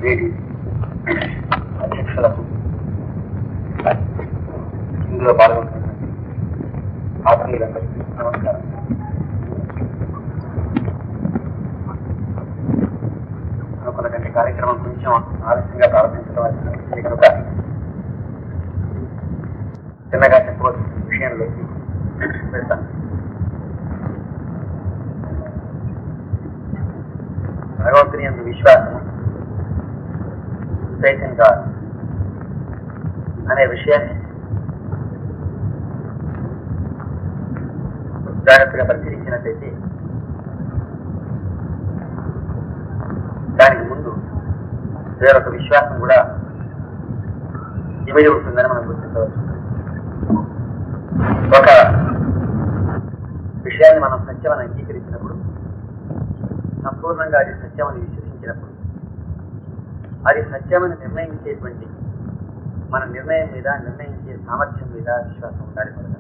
వేడి అధ్యక్షులకు ఇందులో పాల్గొంటున్నటువంటి ఆత్మీయులందరికీ నమస్కారం అనుకున్నటువంటి కార్యక్రమం కొంచెం ఆలస్యంగా ప్రారంభించడం వచ్చింది కనుక చిన్నగా చెప్పవలసిన విషయంలోకి వెళ్తాను భగవంతుని యొక్క విశ్వాసం చైతన్ గాడ్ అనే విషయాన్ని జాగ్రత్తగా పరిశీలించినట్లయితే దానికి ముందు వేరొక విశ్వాసం కూడా ఇమిడి ఉంటుందని మనం గుర్తించవచ్చు ఒక విషయాన్ని మనం సత్యమని అంగీకరించినప్పుడు సంపూర్ణంగా అది సత్యమని విశ్వసించినప్పుడు అది సత్యమని నిర్ణయించేటువంటి మన నిర్ణయం మీద నిర్ణయించే సామర్థ్యం మీద విశ్వాసం ఉండాలి మనకు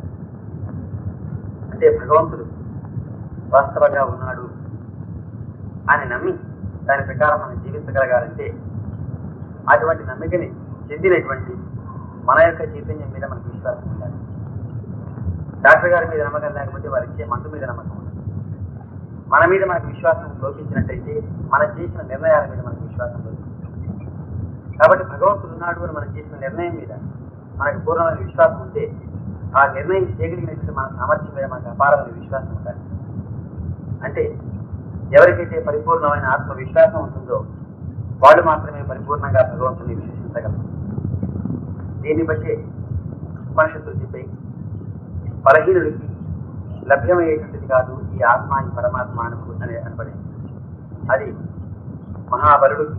అంటే భగవంతుడు వాస్తవంగా ఉన్నాడు అని నమ్మి దాని ప్రకారం మనం జీవించగలగాలంటే అటువంటి నమ్మికని చెందినటువంటి మన యొక్క చైతన్యం మీద మనకు విశ్వాసం ఉండాలి డాక్టర్ గారి మీద నమ్మకం లేకపోతే వారు ఇచ్చే మందు మీద నమ్మకం ఉండాలి మన మీద మనకు విశ్వాసం లోపించినట్టయితే మనం చేసిన నిర్ణయాల మీద మనకు విశ్వాసం లోపిస్తుంది కాబట్టి భగవంతుడు ఉన్నాడు అని మనం చేసిన నిర్ణయం మీద మనకు పూర్ణమైన విశ్వాసం ఉంటే ఆ నిర్ణయం చేయగలిగినటువంటి మన సామర్థ్యం మీద మనకు అపారమైన విశ్వాసం ఉండాలి అంటే ఎవరికైతే పరిపూర్ణమైన ఆత్మ విశ్వాసం ఉంటుందో వాళ్ళు మాత్రమే పరిపూర్ణంగా భగవంతుని విశ్వసించగలరు దీన్ని బట్టే ఉపనిషత్తులు చెప్పాయి బలహీనుడికి లభ్యమయ్యేటువంటిది కాదు ఈ ఆత్మ ఈ పరమాత్మ అనుకు అని అనబడి అది మహాబలుడికి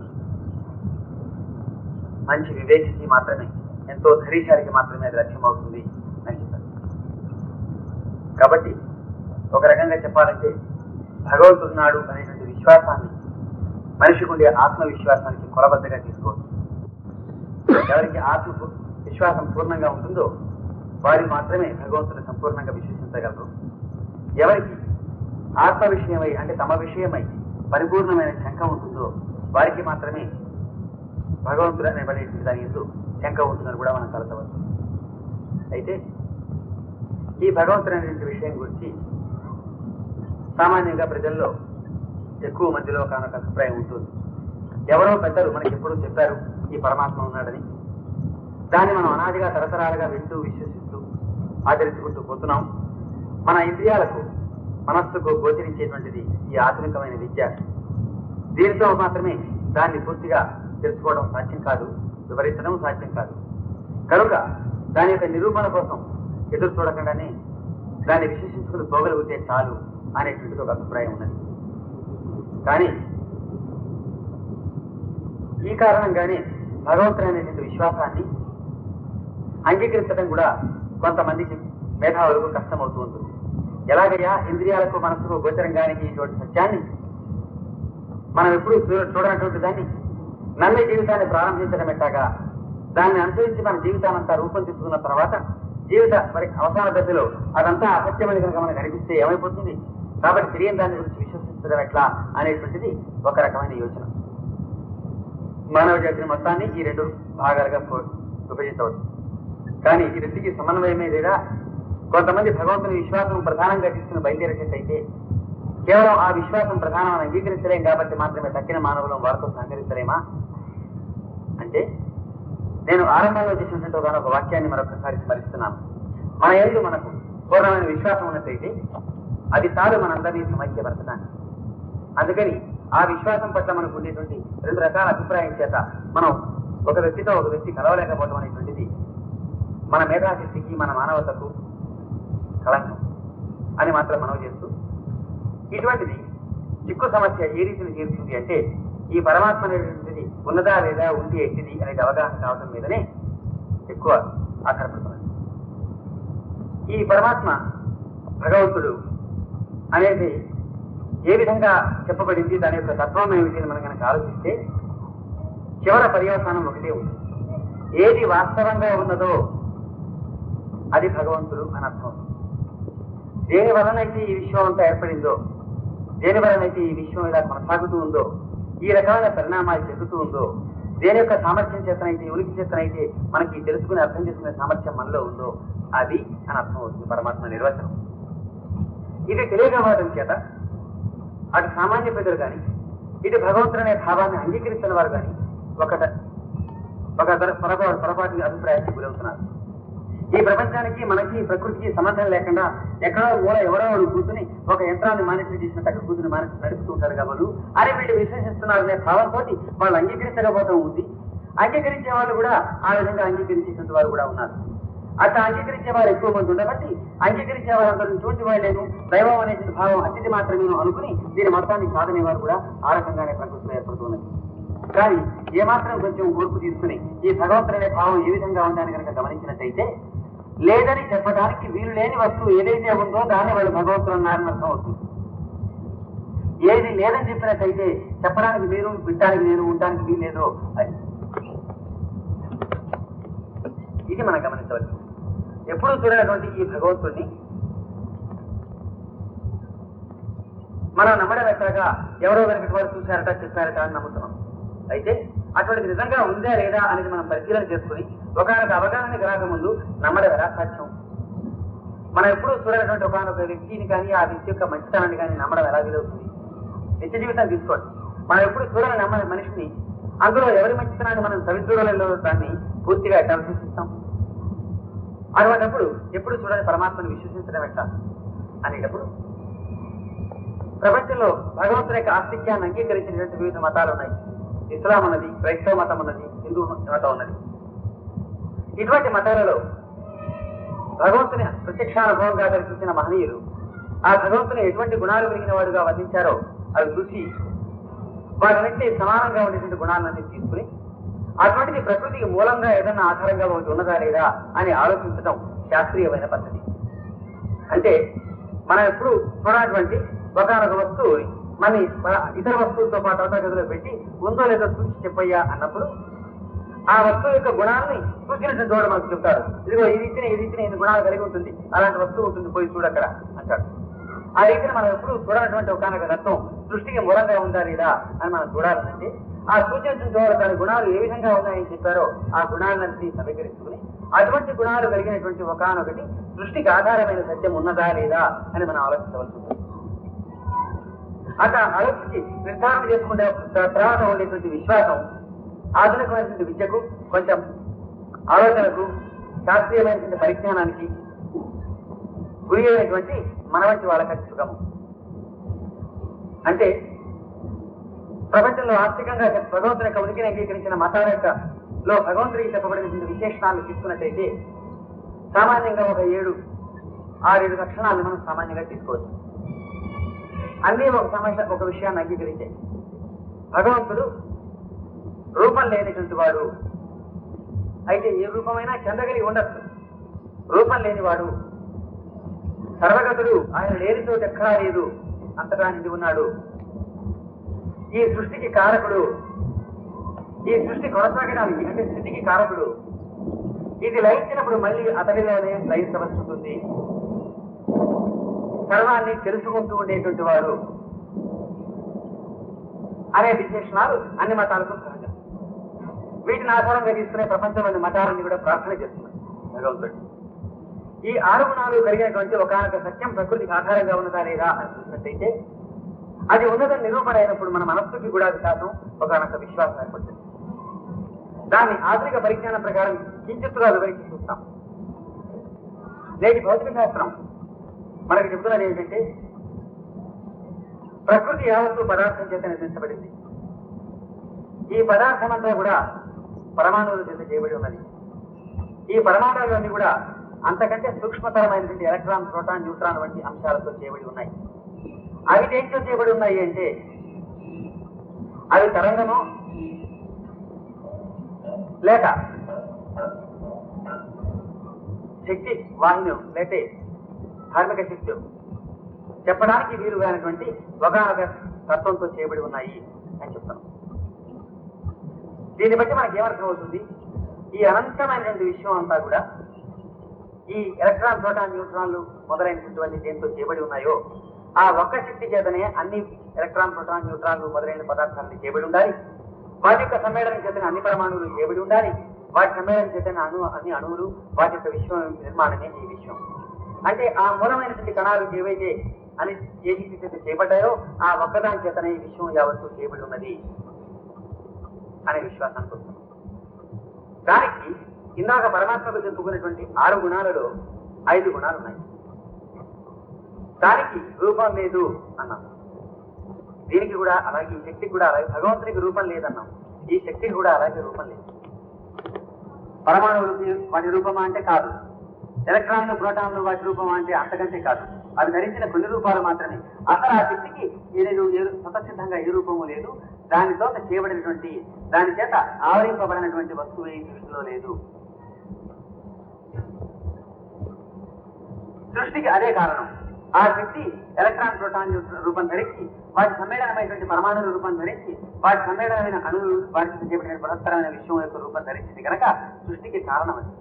మంచి వివేకికి మాత్రమే ఎంతో ధైర్యశాలికి మాత్రమే అది లక్ష్యమవుతుంది అని చెప్పారు కాబట్టి ఒక రకంగా చెప్పాలంటే భగవంతుడున్నాడు అనేటువంటి విశ్వాసాన్ని మనిషికి ఉండే ఆత్మవిశ్వాసానికి కొలబద్దగా తీసుకోవచ్చు ఎవరికి ఆత్మ విశ్వాసం పూర్ణంగా ఉంటుందో వారు మాత్రమే భగవంతుని సంపూర్ణంగా విశ్వసించగలరు ఎవరికి ఆత్మ విషయమై అంటే తమ విషయమై పరిపూర్ణమైన శంక ఉంటుందో వారికి మాత్రమే భగవంతుడు అనేబడే దాని ఎందు శంక ఉంటుందని కూడా మనం కలతవచ్చు అయితే ఈ భగవంతుడు అనేటువంటి విషయం గురించి సామాన్యంగా ప్రజల్లో ఎక్కువ మందిలో ఒక అభిప్రాయం ఉంటుంది ఎవరో పెద్దలు మనకి ఎప్పుడూ చెప్పారు ఈ పరమాత్మ ఉన్నాడని దాన్ని మనం అనాదిగా తరతరాలుగా వింటూ విశ్వసిస్తూ ఆచరించుకుంటూ పోతున్నాం మన ఇంద్రియాలకు మనస్సుకు గోచరించేటువంటిది ఈ ఆధునికమైన విద్య దీనితో మాత్రమే దాన్ని పూర్తిగా తెలుసుకోవడం సాధ్యం కాదు వివరించడం సాధ్యం కాదు కనుక దాని యొక్క నిరూపణ కోసం ఎదురు చూడకుండానే దాన్ని విశ్లేషించుకుని పోగలిగితే చాలు అనేటువంటిది ఒక అభిప్రాయం ఉన్నది కానీ ఈ కారణంగానే భగవంతుడు అనేటువంటి విశ్వాసాన్ని అంగీకరించడం కూడా కొంతమందికి మేధావులకు కష్టమవుతూ ఉంటుంది ఎలాగయ్యా ఇంద్రియాలకు మనసుకు గోచరంగానికి ఇటువంటి సత్యాన్ని మనం ఎప్పుడు చూ- చూడనటువంటి దాన్ని నమ్మే జీవితాన్ని ప్రారంభించడం ఎట్టాగా దాన్ని అనుసరించి మన జీవితానంతా రూపొందించుకున్న తర్వాత జీవిత మరి అవసాన దశలో అదంతా అసత్యమని కనుక మనకు అనిపిస్తే ఏమైపోతుంది కాబట్టి తెలియని దాని గురించి విశ్వసించడం ఎట్లా అనేటువంటిది ఒక రకమైన యోచన మానవ జాతిని మొత్తాన్ని ఈ రెండు భాగాలుగా పో- విభజించవచ్చు కానీ ఈ రెండుకి సమన్వయమే లేదా కొంతమంది భగవంతుని విశ్వాసం ప్రధానంగా తీసుకుని బయలుదేరేటట్టయితే కేవలం ఆ విశ్వాసం ప్రధానం అని అంగీకరించలేం కాబట్టి మాత్రమే తక్కిన మానవులను వారితో సహకరించలేమా అంటే నేను ఆరంభంలో చేసినటువంటి ఒక ఒక వాక్యాన్ని మరొకసారి స్మరిస్తున్నాను మన ఏళ్ళు మనకు పూర్ణమైన విశ్వాసం ఉన్నట్టయితే అది చాలు మనందరినీ సమైక్యపరచడానికి అందుకని ఆ విశ్వాసం పట్ల మనకు ఉండేటువంటి రెండు రకాల అభిప్రాయం చేత మనం ఒక వ్యక్తితో ఒక వ్యక్తి కలవలేకపోవడం అనేటువంటిది మన మేధాశక్తికి మన మానవతకు కళంకం అని మాత్రం మనం చేస్తూ ఇటువంటిది చిక్కు సమస్య ఏ రీతిని తీరుతుంది అంటే ఈ పరమాత్మ అనేటువంటిది ఉన్నదా లేదా ఉంది ఎట్టిది అనేది అవగాహన కావడం మీదనే ఎక్కువ ఆధారపడుతున్నది ఈ పరమాత్మ భగవంతుడు అనేది ఏ విధంగా చెప్పబడింది దాని యొక్క తత్వం ఏమిటి అని మనం కనుక ఆలోచిస్తే చివర పర్యవసానం ఒకటే ఉంది ఏది వాస్తవంగా ఉన్నదో అది భగవంతుడు అని అర్థం దేని వలనైతే ఈ విశ్వం అంతా ఏర్పడిందో దేని వలనైతే ఈ విశ్వం ఇలా కొనసాగుతూ ఉందో ఈ రకమైన పరిణామాలు చెందుతూ ఉందో దేని యొక్క సామర్థ్యం చేతనైతే ఉనికి చేతనైతే మనకి తెలుసుకుని అర్థం చేసుకునే సామర్థ్యం మనలో ఉందో అది అని అర్థం అవుతుంది పరమాత్మ నిర్వచనం ఇది తెలియకపోవడం చేత అటు సామాన్య ప్రజలు కానీ ఇటు భగవంతుడు అనే భావాన్ని అంగీకరిస్తున్న వారు కానీ ఒక ఒక పొరపాటు పొరపాటు అభిప్రాయానికి గురవుతున్నారు ఈ ప్రపంచానికి మనకి ప్రకృతికి సంబంధం లేకుండా ఎక్కడో మూల ఎవరో వాడు కూర్చుని ఒక యంత్రాన్ని మానిటర్ చేసినట్టు అక్కడ కూర్చుని మానిటర్ నడుపుతూ ఉంటారు కాబట్టి అని వీళ్ళు విశ్వసిస్తున్నారు అనే భావంతో వాళ్ళు అంగీకరించకపోవడం ఉంది అంగీకరించే వాళ్ళు కూడా ఆ విధంగా అంగీకరించేటువంటి వారు కూడా ఉన్నారు అట్లా అంగీకరించే వారు ఎక్కువ మంది ఉండబట్టి అంగీకరించే వారందరిని చూసి వాళ్ళేను దైవం అనేటువంటి భావం అతిథి మాత్రమే అనుకుని దీని మొత్తాన్ని కాదనే వారు కూడా ఆ రకంగానే ప్రకృతిలో ఏర్పడుతున్నది కానీ ఏమాత్రం కొంచెం ఓర్పు తీసుకుని ఈ భగవంతుడు అనే భావం ఏ విధంగా ఉందని కనుక గమనించినట్టయితే లేదని చెప్పడానికి వీలు లేని వస్తువు ఏదైతే ఉందో దాన్ని వాళ్ళు భగవంతుడు అన్నారని అర్థం అవుతుంది ఏది లేదని చెప్పినట్టయితే చెప్పడానికి మీరు వినడానికి నేను ఉండడానికి వీలు లేదో అది ఇది మనం గమనించవచ్చు ఎప్పుడు చూడనటువంటి ఈ భగవంతుడిని మనం నమ్మడం ఎక్కడగా ఎవరో వెనక వారు చూశారట చెప్పారట అని నమ్ముతున్నాం అయితే అటువంటిది నిజంగా ఉందా లేదా అనేది మనం పరిశీలన చేసుకుని ఒకనొక అవగాహన రాక ముందు నమ్మడం ఎలా సాధ్యం మనం ఎప్పుడు చూడనటువంటి ఒకనొక వ్యక్తిని కానీ ఆ వ్యక్తి యొక్క మంచితనాన్ని కానీ నమ్మడం ఎలా వీలవుతుంది నిత్య జీవితాన్ని తీసుకోండి మనం ఎప్పుడు చూడని నమ్మని మనిషిని అందులో ఎవరి మంచితనాన్ని మనం సవిచూడలలో దాన్ని పూర్తిగా ఎట్లా విశ్వసిస్తాం అటువంటిప్పుడు ఎప్పుడు చూడని పరమాత్మను విశ్వసించడం ఎట్లా అనేటప్పుడు ప్రపంచంలో భగవంతుని యొక్క ఆస్తిక్యాన్ని అంగీకరించినటువంటి వివిధ మతాలు ఉన్నాయి ఇస్లాం ఉన్నది క్రైస్తవ మతం ఉన్నది హిందూ మతం ఉన్నది ఇటువంటి మతాలలో భగవంతుని ప్రత్యక్షానుభవంగా దర్శించిన మహనీయులు ఆ భగవంతుని ఎటువంటి గుణాలు కలిగిన వాడుగా వర్ణించారో అవి చూసి వాటినంటే సమానంగా ఉండేటువంటి గుణాలన్నీ తీసుకుని అటువంటిది ప్రకృతికి మూలంగా ఏదన్నా ఆధారంగా ఒకటి ఉన్నదా లేదా అని ఆలోచించడం శాస్త్రీయమైన పద్ధతి అంటే మనం ఎప్పుడు చూడనటువంటి ఒకనొక వస్తువు మన ఇతర వస్తువులతో పాటు అవతల గదిలో పెట్టి ఉందో లేదో చూసి చెప్పయ్యా అన్నప్పుడు ఆ వస్తువు యొక్క గుణాన్ని సూచించిన చోట మనకు చెప్తారు ఇదిగో ఈ రీతిని ఈ రీతిని ఇన్ని గుణాలు కలిగి ఉంటుంది అలాంటి వస్తువు ఉంటుంది పోయి చూడక్కడ అంటాడు ఆ రీతిని మనం ఎప్పుడు చూడనటువంటి ఒకనొక తత్వం సృష్టికి మూలంగా ఉందా లేదా అని మనం చూడాలంటే ఆ సూచించిన చోట దాని గుణాలు ఏ విధంగా ఉన్నాయని చెప్పారో ఆ గుణాలన్నీ సమీకరించుకుని అటువంటి గుణాలు కలిగినటువంటి ఒకనొకటి సృష్టికి ఆధారమైన సత్యం ఉన్నదా లేదా అని మనం ఆలోచించవలసి ఉంటుంది అట్లా ఆలోచించి నిర్ధారణ చేసుకునే తర్వాత ఉండేటువంటి విశ్వాసం ఆధునికమైనటువంటి విద్యకు కొంచెం ఆలోచనకు శాస్త్రీయమైనటువంటి పరిజ్ఞానానికి గురి అయినటువంటి మన వంటి వాళ్ళకి అది సుఖము అంటే ప్రపంచంలో ఆర్థికంగా భగవంతుని యొక్క ఉనికిని అంగీకరించిన మతాల యొక్క లో భగవంతుడికి చెప్పబడినటువంటి విశేషణాలను తీసుకున్నట్టయితే సామాన్యంగా ఒక ఏడు ఆరేడు లక్షణాలను మనం సామాన్యంగా తీసుకోవచ్చు అన్నీ ఒక సమస్య ఒక విషయాన్ని అంగీకరించాయి భగవంతుడు రూపం లేనిటువంటి వాడు అయితే ఏ రూపమైనా చెందగలిగి ఉండొచ్చు రూపం లేనివాడు సర్వగతుడు ఆయన లేని చోటు ఎక్కడా లేదు అంతగా నిండి ఉన్నాడు ఈ సృష్టికి కారకుడు ఈ సృష్టి కొనసాగడానికి అంటే స్థితికి కారకుడు ఇది లయించినప్పుడు మళ్ళీ అతడిలోనే లయించవలసి ఉంటుంది సర్వాన్ని తెలుసుకుంటూ ఉండేటువంటి వాడు అనే విశేషణాలు అన్ని మతాలకు సహజం వీటిని ఆధారంగా తీసుకునే ప్రపంచంలోని మతాలన్నీ కూడా ప్రార్థన చేస్తున్నాయి భగవంతుడు ఈ ఆరు గుణాలు కలిగినటువంటి ఒకనొక సత్యం ప్రకృతికి ఆధారంగా ఉన్నదా లేదా అని చూసినట్టయితే అది ఉన్నదని నిరూపణ అయినప్పుడు మన మనస్సుకి కూడా వికాసం ఒకనొక విశ్వాసం ఏర్పడుతుంది దాన్ని ఆధునిక పరిజ్ఞానం ప్రకారం కించిత్తుగా వివరించి చూస్తాం నేటి భౌతిక శాస్త్రం మనకి చెబుతున్నది ఏంటంటే ప్రకృతి యావత్తు పదార్థం చేత నిర్మించబడింది ఈ పదార్థం అంతా కూడా పరమాణువుల చేత చేయబడి ఉన్నది ఈ పరమాణువులన్నీ కూడా అంతకంటే సూక్ష్మతరమైనటువంటి ఎలక్ట్రాన్ ప్రోటాన్ న్యూట్రాన్ వంటి అంశాలతో చేయబడి ఉన్నాయి అవి దేంట్లో చేయబడి ఉన్నాయి అంటే అవి తరంగము లేక శక్తి వాహిని లేక ధార్మిక శక్తి చెప్పడానికి వీలుగానటువంటి ఒకనొక తత్వంతో చేయబడి ఉన్నాయి అని చెప్తాను దీన్ని బట్టి మనకి ఏమర్థం అవుతుంది ఈ అనంతమైనటువంటి విషయం అంతా కూడా ఈ ఎలక్ట్రాన్ ప్రోటాన్ న్యూట్రాన్లు మొదలైనటువంటి దేంతో చేయబడి ఉన్నాయో ఆ ఒక్క శక్తి చేతనే అన్ని ఎలక్ట్రాన్ ప్రోటాన్ న్యూట్రాన్లు మొదలైన పదార్థాలను చేయబడి ఉండాలి వాటి యొక్క సమ్మేళనం చేతనే అన్ని పరమాణువులు చేయబడి ఉండాలి వాటి సమ్మేళనం చేతనే అణు అన్ని అణువులు వాటి యొక్క విశ్వం నిర్మాణమే ఈ విశ్వం అంటే ఆ మూలమైనటువంటి కణాలు ఏవైతే అని ఏ శక్తి చేత చేయబడ్డాయో ఆ ఒక్కదాని చేతనే ఈ విశ్వం యావత్తు చేయబడి ఉన్నది అనే విశ్వాసానికి వస్తుంది దానికి ఇందాక పరమాత్మకు చెప్పుకున్నటువంటి ఆరు గుణాలలో ఐదు గుణాలు ఉన్నాయి దానికి రూపం లేదు అన్నాం దీనికి కూడా అలాగే ఈ శక్తికి కూడా అలాగే భగవంతునికి రూపం లేదన్నాం ఈ శక్తికి కూడా అలాగే రూపం లేదు పరమాణువులకి వాటి రూపమా అంటే కాదు ఎలక్ట్రాన్లు ప్రోటాన్లు వాటి రూపమా అంటే అంతకంటే కాదు అవి ధరించిన కొన్ని రూపాలు మాత్రమే అసలు ఆ శక్తికి ఏదో స్వతసిద్ధంగా ఏ రూపము లేదు దానితో చేయబడినటువంటి దాని చేత ఆవరింపబడినటువంటి వస్తువు ఈ సృష్టిలో లేదు సృష్టికి అదే కారణం ఆ శక్తి ఎలక్ట్రాన్ ప్రోటాన్ రూపం ధరించి వాటి సమ్మేళనమైనటువంటి పరమాణుల రూపం ధరించి వాటి సమ్మేళనమైన అణువులు వాటికి చేయబడిన బృహత్తరమైన విశ్వం యొక్క రూపం ధరించింది కనుక సృష్టికి కారణం అది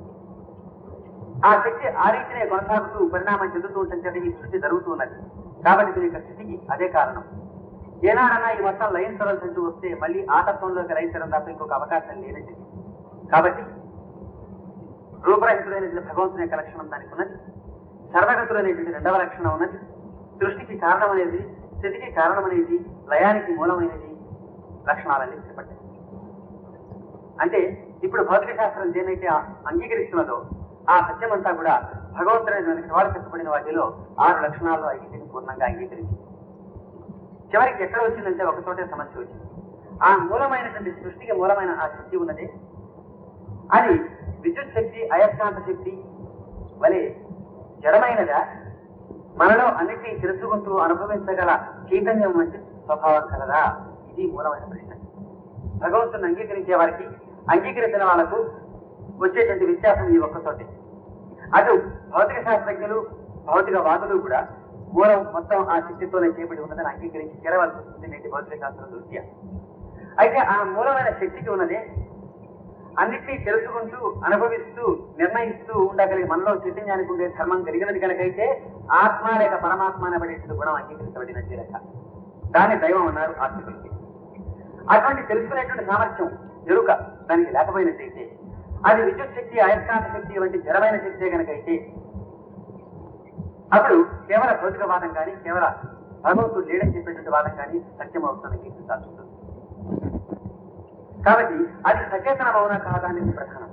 ఆ శక్తి ఆ రీతినే కొనసాగుతూ పరిణామం చెందుతూ ఉంటుంటే ఈ సృష్టి జరుగుతూ ఉన్నది కాబట్టి దీని యొక్క స్థితికి అదే కారణం ఏనాడన్నా ఈ మొత్తం లయించవలసి అంటూ వస్తే మళ్ళీ ఆ తత్వంలోకి లయించడం తప్ప ఇంకొక అవకాశం లేనట్టు కాబట్టి రూపరహితుడైనటువంటి భగవంతుని యొక్క లక్షణం దానికి ఉన్నది సర్వగతులైనటువంటి రెండవ లక్షణం ఉన్నది సృష్టికి కారణం అనేది స్థితికి కారణం అనేది లయానికి మూలమైనది లక్షణాలన్నీ చేపట్టాయి అంటే ఇప్పుడు భౌతిక శాస్త్రం దేనైతే ఆ- అంగీకరిస్తున్నదో ఆ సత్యమంతా కూడా భగవంతుడైన వారు చెప్పబడిన వాటిలో ఆరు లక్షణాలు ఐదింటిని పూర్ణంగా అంగీకరించింది చివరికి ఎక్కడ వచ్చిందంటే ఒక చోటే సమస్య వచ్చింది ఆ మూలమైనటువంటి సృష్టికి మూలమైన ఆ శక్తి ఉన్నది అది విద్యుత్ శక్తి అయస్కాంత శక్తి వలె జడమైనదా మనలో అన్నిటినీ తెలుసుకుంటూ అనుభవించగల చైతన్యం వంటి స్వభావం కలదా ఇది మూలమైన ప్రశ్న భగవంతుని అంగీకరించే వారికి అంగీకరించిన వాళ్ళకు వచ్చేటువంటి వ్యత్యాసం ఈ ఒక్కతోటి అటు భౌతిక శాస్త్రజ్ఞులు భౌతిక వాదులు కూడా మూలం మొత్తం ఆ శక్తితోనే చేపడి ఉన్నదని అంగీకరించి చేరవలసి వస్తుంది నేటి భౌతిక శాస్త్రం దృష్ట్యా అయితే ఆ మూలమైన శక్తికి ఉన్నదే అన్నిటినీ తెలుసుకుంటూ అనుభవిస్తూ నిర్ణయిస్తూ ఉండగలిగే మనలో చైతన్యానికి ఉండే ధర్మం కలిగినది కనుకైతే ఆత్మ లేక పరమాత్మ అనబడేటువంటి గుణం అంగీకరించబడినది లెక్క దాన్ని దైవం అన్నారు ఆస్తికులకి అటువంటి తెలుసుకునేటువంటి సామర్థ్యం ఎరుక దానికి లేకపోయినట్టయితే అది విద్యుత్ శక్తి అయస్కాంత శక్తి వంటి జడమైన శక్తి కనుకైతే అప్పుడు కేవల భౌతికవాదం కానీ కేవల భగవంతుడు లేడని చెప్పేటువంటి వాదం కానీ సత్యం అవుతుందని అంగీకరించాల్సి ఉంటుంది కాబట్టి అది సచేతనం అవునా కాదా అనేది ప్రధానం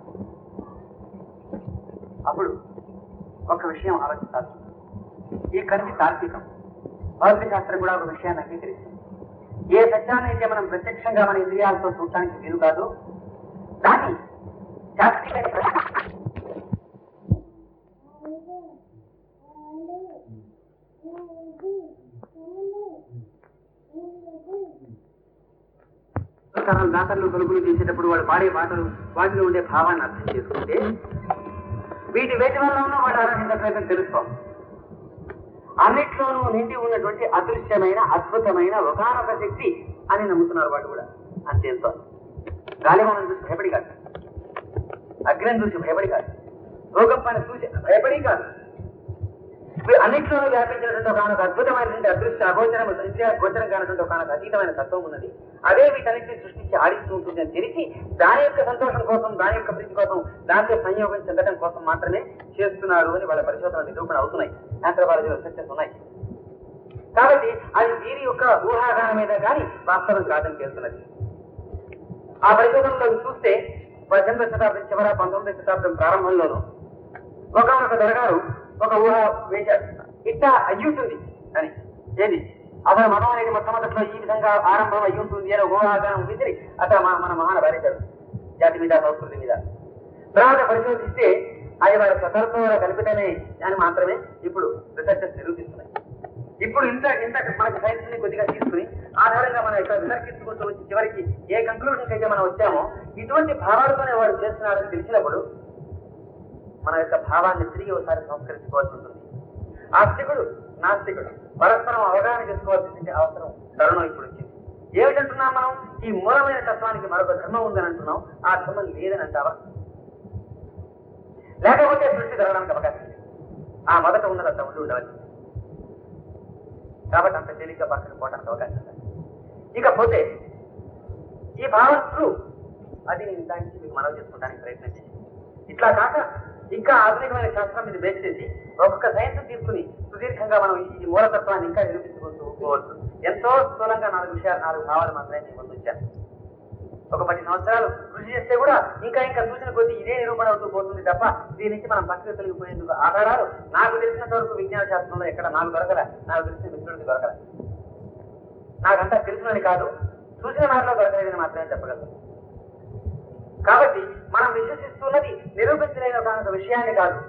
అప్పుడు ఒక విషయం ఆలోచించాల్సి ఉంటుంది ఈ కలిసి తార్కికం భౌతిక శాస్త్రం కూడా ఒక విషయాన్ని అంగీకరిస్తుంది ఏ సత్యాన్ని అయితే మనం ప్రత్యక్షంగా మన ఇంద్రియాలతో చూడటానికి వీలు కాదు దాన్ని శాస్త్రీయ పుస్తకాలు దాతలు కలుపులు చేసేటప్పుడు వాడు పాడే పాటలు వాటిలో ఉండే భావాన్ని అర్థం చేసుకుంటే వీటి వేటి వల్ల ఉన్న వాడు ఆలోచించట్లేదని తెలుసుకో అన్నిట్లోనూ నిండి ఉన్నటువంటి అదృశ్యమైన అద్భుతమైన ఒకనొక శక్తి అని నమ్ముతున్నారు వాడు కూడా అంతేంతో గాలివానం చూసి భయపడి కాదు అగ్ని చూసి భయపడి కాదు భూకంపాన్ని చూసి భయపడి కాదు వీడు అన్నిట్లోనూ వ్యాపించినటువంటి ఒక అద్భుతమైనటువంటి అదృశ్య అగోచరం ఇంద్రియ గోచరం కానటువంటి ఒక అతీతమైన తత్వం ఉన్నది అదే వీటన్నిటిని సృష్టించి ఆడిస్తూ ఉంటుంది అని తెలిసి దాని యొక్క సంతోషం కోసం దాని యొక్క ప్రీతి కోసం దాంతో సంయోగం చెందడం కోసం మాత్రమే చేస్తున్నారు అని వాళ్ళ పరిశోధన నిరూపణ అవుతున్నాయి ఆంధ్రబాలజీలో సక్సెస్ ఉన్నాయి కాబట్టి అది వీరి యొక్క ఊహాగానం మీద కానీ వాస్తవం కాదని తెలుస్తున్నది ఆ పరిశోధనలో చూస్తే పద్దెనిమిదవ శతాబ్దం చివర పంతొమ్మిదవ శతాబ్దం ప్రారంభంలోనూ ఒకనొక దొరగారు ఒక ఊహ వేశారు ఇట్టా అయ్యుంటుంది అని ఏది అసలు మతం అనేది మొట్టమొదట్లో ఈ విధంగా ఆరంభం అయ్యి ఉంటుంది అని ఒక ఊహాగానం విసిరి అట్లా మన మన మహాన భారించాడు జాతి మీద సంస్కృతి మీద తర్వాత పరిశోధిస్తే అది వారి స్వతంత్రంతో కల్పితమే అని మాత్రమే ఇప్పుడు రీసెర్చర్స్ నిరూపిస్తున్నాయి ఇప్పుడు ఇంత ఇంత మనకి సైన్స్ ని కొద్దిగా తీసుకుని ఆధారంగా మనం ఇక్కడ వినర్కించుకుంటూ వచ్చి చివరికి ఏ కంక్లూజన్ అయితే మనం వచ్చామో ఇటువంటి భావాలతోనే వాడు చేస్తున్నాడని తెలిసినప్పుడు మన యొక్క భావాన్ని తిరిగి ఒకసారి సంస్కరించుకోవాల్సి ఉంటుంది ఆస్తికుడు నాస్తికుడు పరస్పరం అవగాహన చేసుకోవాల్సిన అవసరం తరుణం ఇప్పుడు వచ్చింది ఏమిటంటున్నాం మనం ఈ మూలమైన తత్వానికి మరొక ధర్మం ఉందని అంటున్నాం ఆ ధర్మం లేదని అంటావా లేకపోతే సృష్టి జరగడానికి అవకాశం లేదు ఆ మొదట ఉన్నదంతా ఉండి ఉండవచ్చు కాబట్టి అంత తేలిగ్గా పక్కన పోవడానికి అవకాశం లేదు ఇకపోతే ఈ భావన ట్రూ అది నేను దాని నుంచి మీకు మనవి చేసుకోవడానికి ప్రయత్నం చేసి ఇట్లా కాక ఇంకా ఆధునికమైన శాస్త్రం మీద బేస్ చేసి ఒక్కొక్క సైన్స్ తీసుకుని సుదీర్ఘంగా మనం ఈ మూలతత్వాన్ని ఇంకా నిరూపించుకుంటూ పోవచ్చు ఎంతో స్థూలంగా నాలుగు విషయాలు నాలుగు భావాలు మాత్రమే నేను ముందు ఉంచాను ఒక పది సంవత్సరాలు కృషి చేస్తే కూడా ఇంకా ఇంకా సూచన కొద్దీ ఇదే నిరూపణ అవుతూ పోతుంది తప్ప దీని నుంచి మనం పక్కకు తొలగిపోయేందుకు ఆధారాలు నాకు తెలిసినంత వరకు విజ్ఞాన శాస్త్రంలో ఎక్కడ నాకు దొరకల నాకు తెలిసిన మిత్రుడికి దొరకల నాకంతా తెలుసునని కాదు సూచన మాటలో దొరకలేదని మాత్రమే చెప్పగలను కాబట్టి మనం విశ్వసిస్తున్నది నిరూపించలేని ఒక విషయాన్ని కాదు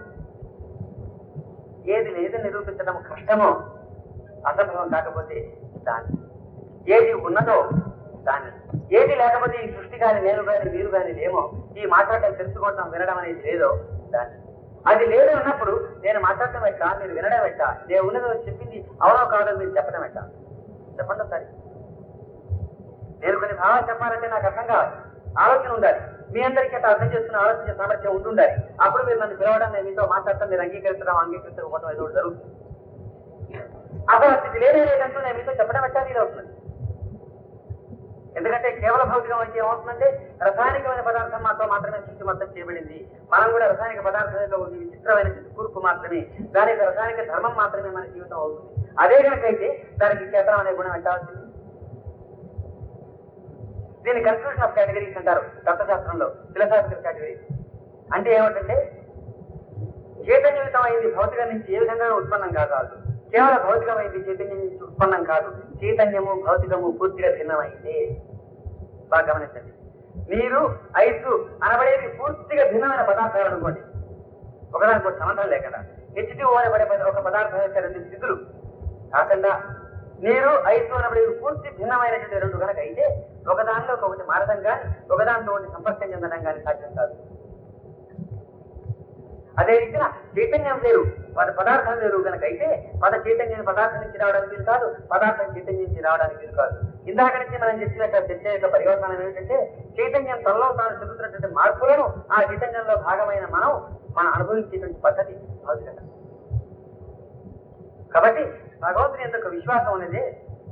ఏది లేదని నిరూపించడం కష్టమో అసంభవం కాకపోతే దాన్ని ఏది ఉన్నదో దాన్ని ఏది లేకపోతే ఈ సృష్టి కానీ నేను కానీ మీరు కానీ లేమో ఈ మాట్లాడటం తెలుసుకోవటం వినడం అనేది లేదో దాన్ని అది లేదు అన్నప్పుడు నేను మాట్లాడటం ఎట్లా మీరు వినడం ఎట్లా నేను ఉన్నదో చెప్పింది అవునో కాదో మీరు చెప్పడం ఎట్లా చెప్పండి ఒకసారి నేను కొన్ని భావాలు చెప్పాలంటే నాకు అర్థం కావాలి ఆలోచన ఉండాలి మీ అందరికీ అట్లా అర్థం చేసుకున్న ఆలోచించే సామర్థ్యం ఉంటుండాలి అప్పుడు మీరు నన్ను పిలవడం నేను మీతో మాట్లాడటం మీరు అంగీకరించడం అంగీకరించకపోవడం ఏదో ఒకటి జరుగుతుంది అసలు స్థితి లేనే లేదంటూ నేను మీతో చెప్పడం ఎట్టా వీలు అవుతుంది ఎందుకంటే కేవల భౌతికం అంటే ఏమవుతుందంటే రసాయనికమైన పదార్థం మాతో మాత్రమే సృష్టి మొత్తం చేయబడింది మనం కూడా రసాయనిక పదార్థం యొక్క ఒక విచిత్రమైన కూర్పు మాత్రమే దాని యొక్క రసాయనిక ధర్మం మాత్రమే మన జీవితం అవుతుంది అదే కనుకైతే దానికి చేతనం అనే గుణం ఎంటాల్సింది దీన్ని కన్క్లూషన్ ఆఫ్ కేటగిరీస్ అంటారు తత్వశాస్త్రంలో ఫిలసాఫికల్ కేటగిరీస్ అంటే ఏమిటంటే చైతన్యయుతం అయింది భౌతికం నుంచి ఏ విధంగా ఉత్పన్నం కాదు కేవలం భౌతికమైంది చైతన్యం నుంచి ఉత్పన్నం కాదు చైతన్యము భౌతికము పూర్తిగా భిన్నమైంది బాగా గమనించండి నీరు ఐసు అనబడేది పూర్తిగా భిన్నమైన పదార్థాలు అనుకోండి ఒకదానికి సంబంధం లేకుండా హెచ్టి అనబడే పద- ఒక పదార్థం యొక్క రెండు స్థితులు కాకుండా నీరు ఐసు అనబడేది పూర్తి భిన్నమైనటువంటి రెండు కనుక అయితే ఒకదానిలో ఒకటి మారడం కానీ ఒకదానితో ఒకటి సంపర్కం చెందడం కానీ సాధ్యం కాదు అదే రీతిన చైతన్యం వేరు పద పదార్థం వేరు కనుక అయితే పద చైతన్యం పదార్థం నుంచి రావడానికి వీలు కాదు పదార్థం చైతన్యం నుంచి రావడానికి వీలు కాదు ఇందాక నుంచి మనం చెప్పినట్టు చర్చ యొక్క పరివర్తనం ఏమిటంటే చైతన్యం తనలో తాను చెందుతున్నటువంటి మార్పులను ఆ చైతన్యంలో భాగమైన మనం మనం అనుభవించేటువంటి పద్ధతి భౌతికత కాబట్టి భగవంతుని యొక్క విశ్వాసం అనేది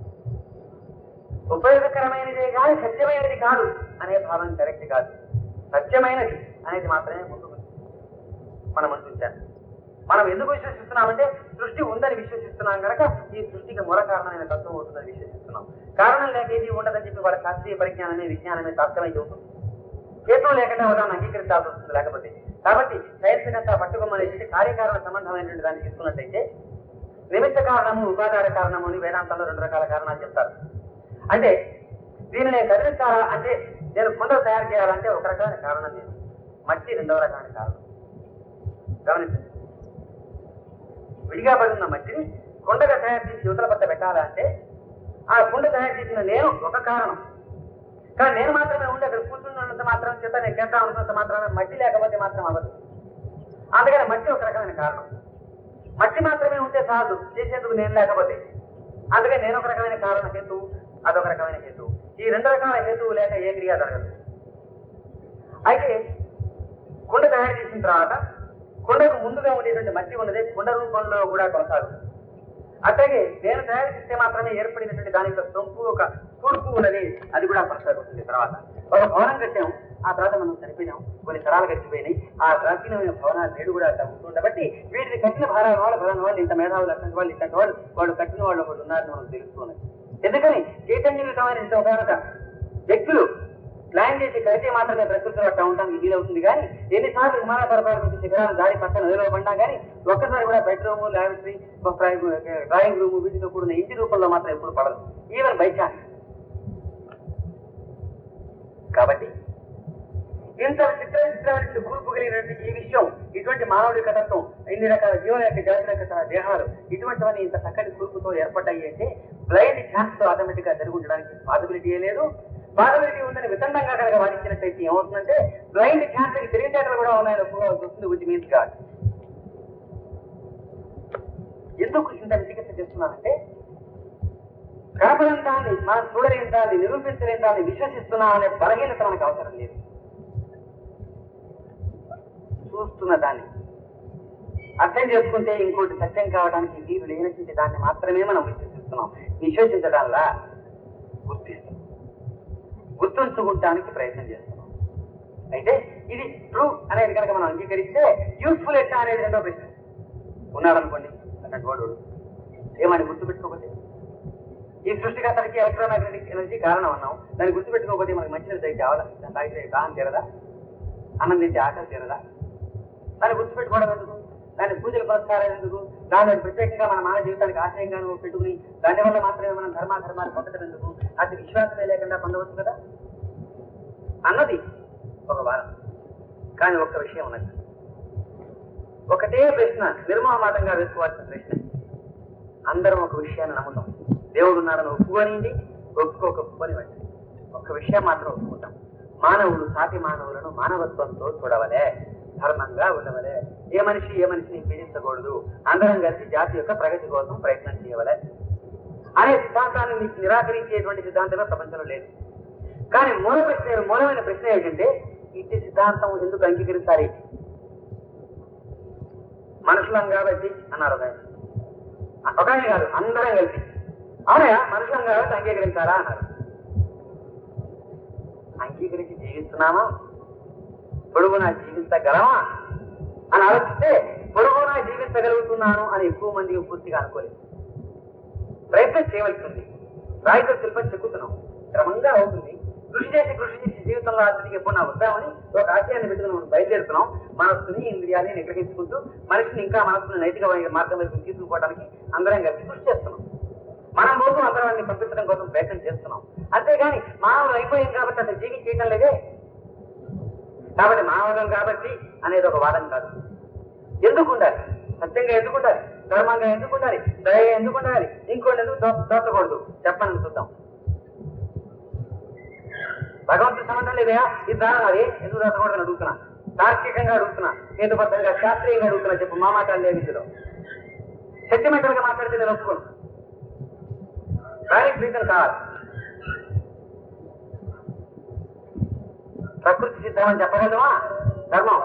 ఉపయోగకరమైనదే కానీ సత్యమైనది కాదు అనే భావం కరెక్ట్ కాదు సత్యమైనది అనేది మాత్రమే ముందు మనం అనుకుంటాను మనం ఎందుకు విశ్వసిస్తున్నామంటే సృష్టి ఉందని విశ్వసిస్తున్నాం కనుక ఈ సృష్టికి మూల కారణమైన తత్వం ఉంటుందని విశ్వసిస్తున్నాం కారణం లేక ఏది ఉండదని చెప్పి వాళ్ళ శాస్త్రీయ పరిజ్ఞానమే విజ్ఞానమే తాత్కమైతే ఉంటుంది హేతువు లేకుండా ఉదాహరణ అంగీకరించాల్సి వస్తుంది లేకపోతే కాబట్టి సైన్స్ అంతా పట్టుకోమనేసి కార్యకారణ సంబంధమైనటువంటి దాన్ని తీసుకున్నట్టయితే నిమిత్త కారణము ఉపాధార కారణము అని వేదాంతంలో రెండు రకాల కారణాలు చెప్తారు అంటే దీన్ని నేను కదిలించాలా అంటే నేను కుండలు తయారు చేయాలంటే ఒక రకమైన కారణం నేను మట్టి రెండవ రకమైన కారణం గమనించండి విడిగా పడి ఉన్న మట్టిని కుండగా తయారు చేసి యువతల పట్ట పెట్టాలంటే ఆ కుండ తయారు చేసిన నేను ఒక కారణం కానీ నేను మాత్రమే ఉండి అక్కడ కూర్చున్నంత మాత్రం చేత నేను చేద్దాం అనుకున్నంత మాత్రమే మట్టి లేకపోతే మాత్రం అవ్వదు అందుకని మట్టి ఒక రకమైన కారణం మట్టి మాత్రమే ఉంటే చాలు చేసేందుకు నేను లేకపోతే అందుకని నేను ఒక రకమైన కారణ హేతువు అదొక రకమైన హేతువు ఈ రెండు రకాల హేతువు లేక ఏ క్రియ జరగదు అయితే కుండ తయారు చేసిన తర్వాత కుండకు ముందుగా ఉండేటువంటి మట్టి ఉన్నదే కుండ రూపంలో కూడా కొనసాగుతుంది అట్లాగే నేను తయారు చేస్తే మాత్రమే ఏర్పడినటువంటి దాని యొక్క సొంపు ఒక కూర్పు ఉన్నది అది కూడా కొనసాగుతుంది తర్వాత ఒక భవనం కట్టాం ఆ తర్వాత మనం చనిపోయినాం కొన్ని తరాలు గడిచిపోయినాయి ఆ ప్రాచీనమైన భవనాలు నేడు కూడా అట్లా ఉంటుంది కాబట్టి వీటిని కట్టిన భారాల వాళ్ళు ఫలానా వాళ్ళు ఇంత మేధావులు అట్లాంటి వాళ్ళు ఇట్లాంటి వాళ్ళు వాళ్ళు కట్టిన వాళ్ళు ఒకటి ఉన్నారని మనకు తెలుస్తున్నది ఎందుకని చైతన్యయుతమైన ఒక వ్యక్తులు ప్లాన్ చేసి కడితే మాత్రమే ప్రకృతిలో అట్లా ఉండడానికి వీలవుతుంది కానీ ఎన్నిసార్లు విమాన పరపాల నుంచి శిఖరాలు దారి పక్కన నిలవ పడినా కానీ ఒక్కసారి కూడా బెడ్రూమ్ ల్యాబరేటరీ డ్రాయింగ్ రూమ్ వీటితో కూడిన ఇంటి రూపంలో మాత్రం ఎప్పుడు పడదు ఈవెన్ బై ఛాన్స్ కాబట్టి ఇంత చిత్ర చిత్రమైన కూర్పు కలిగినటువంటి ఈ విషయం ఇటువంటి మానవుడి కథత్వం ఇన్ని రకాల జీవన యొక్క జాతుల యొక్క తన దేహాలు ఇటువంటివన్నీ ఇంత చక్కటి కూర్పుతో ఏర్పడ్డాయి అంటే బ్లైండ్ ఛాన్స్ తో ఆటోమేటిక్ గా జరిగి ఉండడానికి పాసిబిలిటీ లేదు పాసిబిలిటీ ఉందని వితండంగా కనుక వాదించినట్టయితే ఏమవుతుందంటే బ్లైండ్ ఛాన్స్ కి తెలివితేటలు కూడా ఉన్నాయని ఒప్పుకోవాల్సి వస్తుంది విచ్ మీన్స్ గాడ్ ఎందుకు ఇంత చికిత్స చేస్తున్నానంటే కనపడని దాన్ని మనం చూడలేని దాన్ని నిరూపించలేని దాన్ని విశ్వసిస్తున్నాం అనే బలహీనత మనకు అవసరం లేదు చూస్తున్న దాన్ని అర్థం చేసుకుంటే ఇంకోటి సత్యం కావడానికి వీలు లేనటువంటి దాన్ని మాత్రమే మనం విశ్వసిస్తున్నాం విశ్వసిస్తున్నాం విశ్వసించడంలా గుర్తిస్తాం గుర్తుంచుకుంటానికి ప్రయత్నం చేస్తున్నాం అయితే ఇది ట్రూ అనేది కనుక మనం అంగీకరిస్తే యూస్ఫుల్ ఎట్లా అనేది రెండో ప్రశ్న ఉన్నాడనుకోండి అన్నట్టు వాడు ఏమని గుర్తుపెట్టుకోకపోతే ఈ సృష్టికర్తకి ఎలక్ట్రోమాగ్నెటిక్ ఎనర్జీ కారణం అన్నాం దాన్ని గుర్తుపెట్టుకోకపోతే మనకి మంచి దగ్గర కావాలా దాన్ని తాగితే దాహం తీరదా ఆనందించే ఆకలి తీరదా దాన్ని గుర్తుపెట్టుకోవడం ఎందుకు దాని పూజలు పురస్కారాలు ఎందుకు దాన్ని ప్రత్యేకంగా మన మానవ జీవితానికి ఆశయంగాను పెట్టుకుని దాని వల్ల మాత్రమే మనం ధర్మాధర్మాలు పొందడం ఎందుకు అది విశ్వాసమే లేకుండా పొందవచ్చు కదా అన్నది ఒక వారం కానీ ఒక్క విషయం ఉన్నది ఒకటే ప్రశ్న నిర్మోహమాటంగా వేసుకోవాల్సిన ప్రశ్న అందరం ఒక విషయాన్ని నమ్ముతాం దేవుడు ఉన్నాడని ఒప్పుకోనింది ఒప్పుకోకపోనివ్వండి ఒక్క విషయం మాత్రం ఒప్పుకుంటాం మానవులు సాటి మానవులను మానవత్వంతో చూడవలే ధర్మంగా ఉండవలే ఏ మనిషి ఏ మనిషిని పీడించకూడదు అందరం కలిసి జాతి యొక్క ప్రగతి కోసం ప్రయత్నం చేయవలే అనే సిద్ధాంతాన్ని నీకు నిరాకరించేటువంటి సిద్ధాంతమే ప్రపంచంలో లేదు కానీ మూల ప్రశ్న మూలమైన ప్రశ్న ఏమిటంటే ఇట్టి సిద్ధాంతం ఎందుకు అంగీకరించాలి మనుషులం కాబట్టి అన్నారు ఒక ఆయన ఒక ఆయన కాదు అందరం కలిసి అవునయా మనుషులం కాబట్టి అంగీకరించారా అన్నారు అంగీకరించి జీవిస్తున్నామా పొడుగున జీవించగలమా అని ఆలోచిస్తే పొడుగున జీవించగలుగుతున్నాను అని ఎక్కువ మంది పూర్తిగా అనుకోలేదు ప్రయత్నం చేయవలసింది రాయితో శిల్పం చెక్కుతున్నాం క్రమంగా అవుతుంది కృషి చేసి కృషి చేసి జీవితంలో అతనికి ఎప్పుడు నా వద్దామని ఒక ఆశయాన్ని పెట్టుకుని మనం బయలుదేరుతున్నాం మనస్సుని ఇంద్రియాన్ని నిగ్రహించుకుంటూ మనిషిని ఇంకా మనస్సుని నైతిక మార్గం వైపు తీసుకుపోవడానికి అందరం కలిసి కృషి చేస్తున్నాం మనం కోసం అందరం పంపించడం కోసం ప్రయత్నం చేస్తున్నాం అంతేగాని మానవులు అయిపోయాం కాబట్టి అసలు జీవి చేయటం లేదే కాబట్టి మానవులం కాబట్టి అనేది ఒక వాదం కాదు ఎందుకు ఉండాలి సత్యంగా ఎందుకు ఉండాలి ధర్మంగా ఎందుకు ఉండాలి దయ ఎందుకు ఉండాలి ఇంకోటి ఎందుకు దో- దోచకూడదు చెప్పండి చూద్దాం భగవంతుడి సంబంధం లేదయా ఇది దానం అది ఎందుకు దోచకూడదని అడుగుతున్నా తార్కికంగా అడుగుతున్నా హేతుబద్ధంగా శాస్త్రీయంగా అడుగుతున్నా చెప్పు మా మాట లేదు ఇందులో సెంటిమెంటల్ గా మాట్లాడితే నేను ఒప్పుకోను దానికి రీజన్ కావాలి ప్రకృతి సిద్ధం అని చెప్పగలమా ధర్మం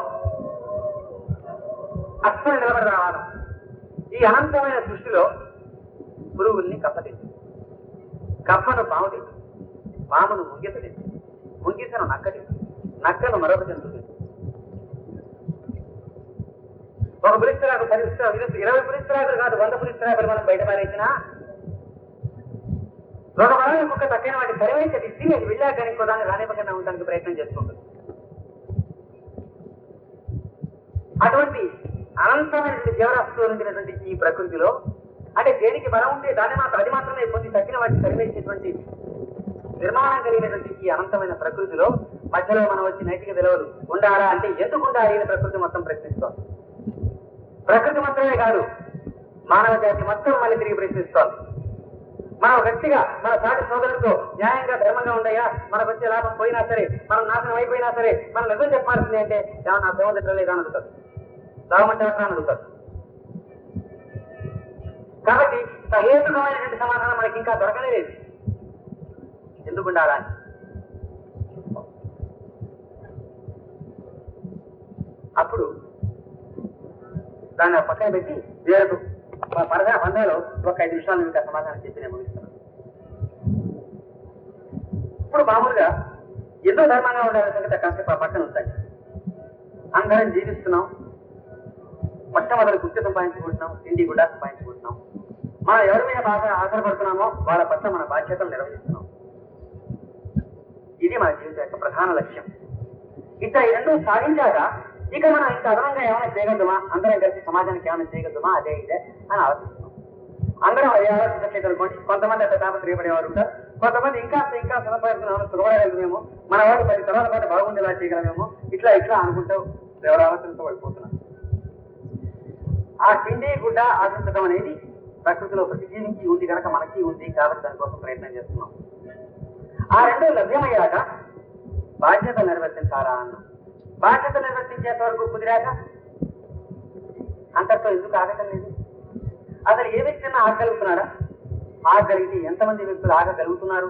అస్సలు నిలబడి రావాలి ఈ అనంతమైన సృష్టిలో పురుగుల్ని కప్పలేదు కప్పను పాము తింటుంది పామును ముంగిసలేదు ముంగిసను నక్క తింటుంది నక్కను మరొక తింటుంది ఒక పులిస్తరాకు పది పులిస్తరాకులు, ఇరవై పులిస్తరాకులు కాదు వంద పులిస్తరాకులు మనం బయట పారేసినా ఒక బలమైన కుక్క తక్కైన వాటి సరివైతే అది తిని అది వెళ్ళాక కానీ ఇంకో దాన్ని రానివ్వకుండా ఉండడానికి ప్రయత్నం చేస్తుంటుంది అటువంటి అనంతమైనటువంటి జీవరాశితో ఉండినటువంటి ఈ ప్రకృతిలో అంటే దేనికి బలం ఉంటే దాన్ని మాత్రం అది మాత్రమే పొంది తగ్గిన వాటిని సరివేసేటువంటి నిర్మాణం కలిగినటువంటి ఈ అనంతమైన ప్రకృతిలో మధ్యలో మనం వచ్చి నైతిక విలువలు ఉండాలా అంటే ఎందుకు ఉండాలి అని ప్రకృతి మొత్తం ప్రశ్నిస్తోంది ప్రకృతి మాత్రమే కాదు మానవ జాతి మొత్తం మళ్ళీ తిరిగి ప్రశ్నిస్తోంది మనం గట్టిగా మన సాటి సోదరులతో న్యాయంగా ధర్మంగా ఉండయా మనకు వచ్చే లాభం పోయినా సరే మనం నాశనం అయిపోయినా సరే మనం నిజం చెప్పాల్సింది అంటే ఏమన్నా సోదరు లేదా అని అడుగుతారు లాభమంటే ఎట్లా అని అడుగుతారు కాబట్టి సహేతుకమైనటువంటి సమాధానం మనకి ఇంకా దొరకనే లేదు ఎందుకు ఉండాలా అని. అప్పుడు దాన్ని ఆ పక్కన పెట్టి వేరొక ప- పరదా పందాలో ఒక ఐదు నిమిషాలు మీకు ఆ సమాధానం చెప్పి నేను ముగిస్తాను ఇప్పుడు మామూలుగా ఎంతో ధర్మంగా ఉండాలి సంగతి కాసేపు ఆ పక్కన ఉంటాయి అందరం జీవిస్తున్నాం మొట్టమొదటి గుర్తు సంపాదించుకుంటున్నాం తిండి కూడా సంపాదించుకుంటున్నాం మనం ఎవరి మీద బాగా ఆధారపడుతున్నామో వాళ్ళ పట్ల మన బాధ్యతలు నిర్వహిస్తున్నాం ఇది మన జీవితం యొక్క ప్రధాన లక్ష్యం ఇట్లా ఈ రెండు సాధించాక ఇక మనం ఇంత అదనంగా ఏమైనా చేయగలమా అందరం కలిసి సమాజానికి ఏమైనా చేయగలమా అదే ఇదే అని ఆలోచిస్తున్నాం అందరం అదే ఆలోచించట్లేదు అనుకోండి కొంతమంది అట్లా తాపత్రయపడేవారు ఉంటారు కొంతమంది ఇంకా ఇంకా సులభపడుతున్నాము సులభగలమేమో మన వాళ్ళు పది తరాల పాటు బాగుండేలా చేయగలమేమో ఇట్లా ఇట్లా అనుకుంటూ ఎవరి ఆలోచనతో పడిపోతున్నారు ఆ తిండి గుడ్డ ఆశించడం అనేది ప్రకృతిలో ప్రతి జీవికి ఉంది కనుక మనకి ఉంది కాబట్టి దానికోసం ప్రయత్నం చేస్తున్నాం ఆ రెండు లభ్యమయ్యాక బాధ్యత నిర్వర్తించాలా అన్న బాధ్యత నిర్వర్తించేంత వరకు కుదిరాక అంతటితో ఎందుకు ఆగటం లేదు అసలు ఏ వ్యక్తి అయినా ఆగగలుగుతున్నారా ఆగగలిగితే ఎంతమంది వ్యక్తులు ఆగగలుగుతున్నారు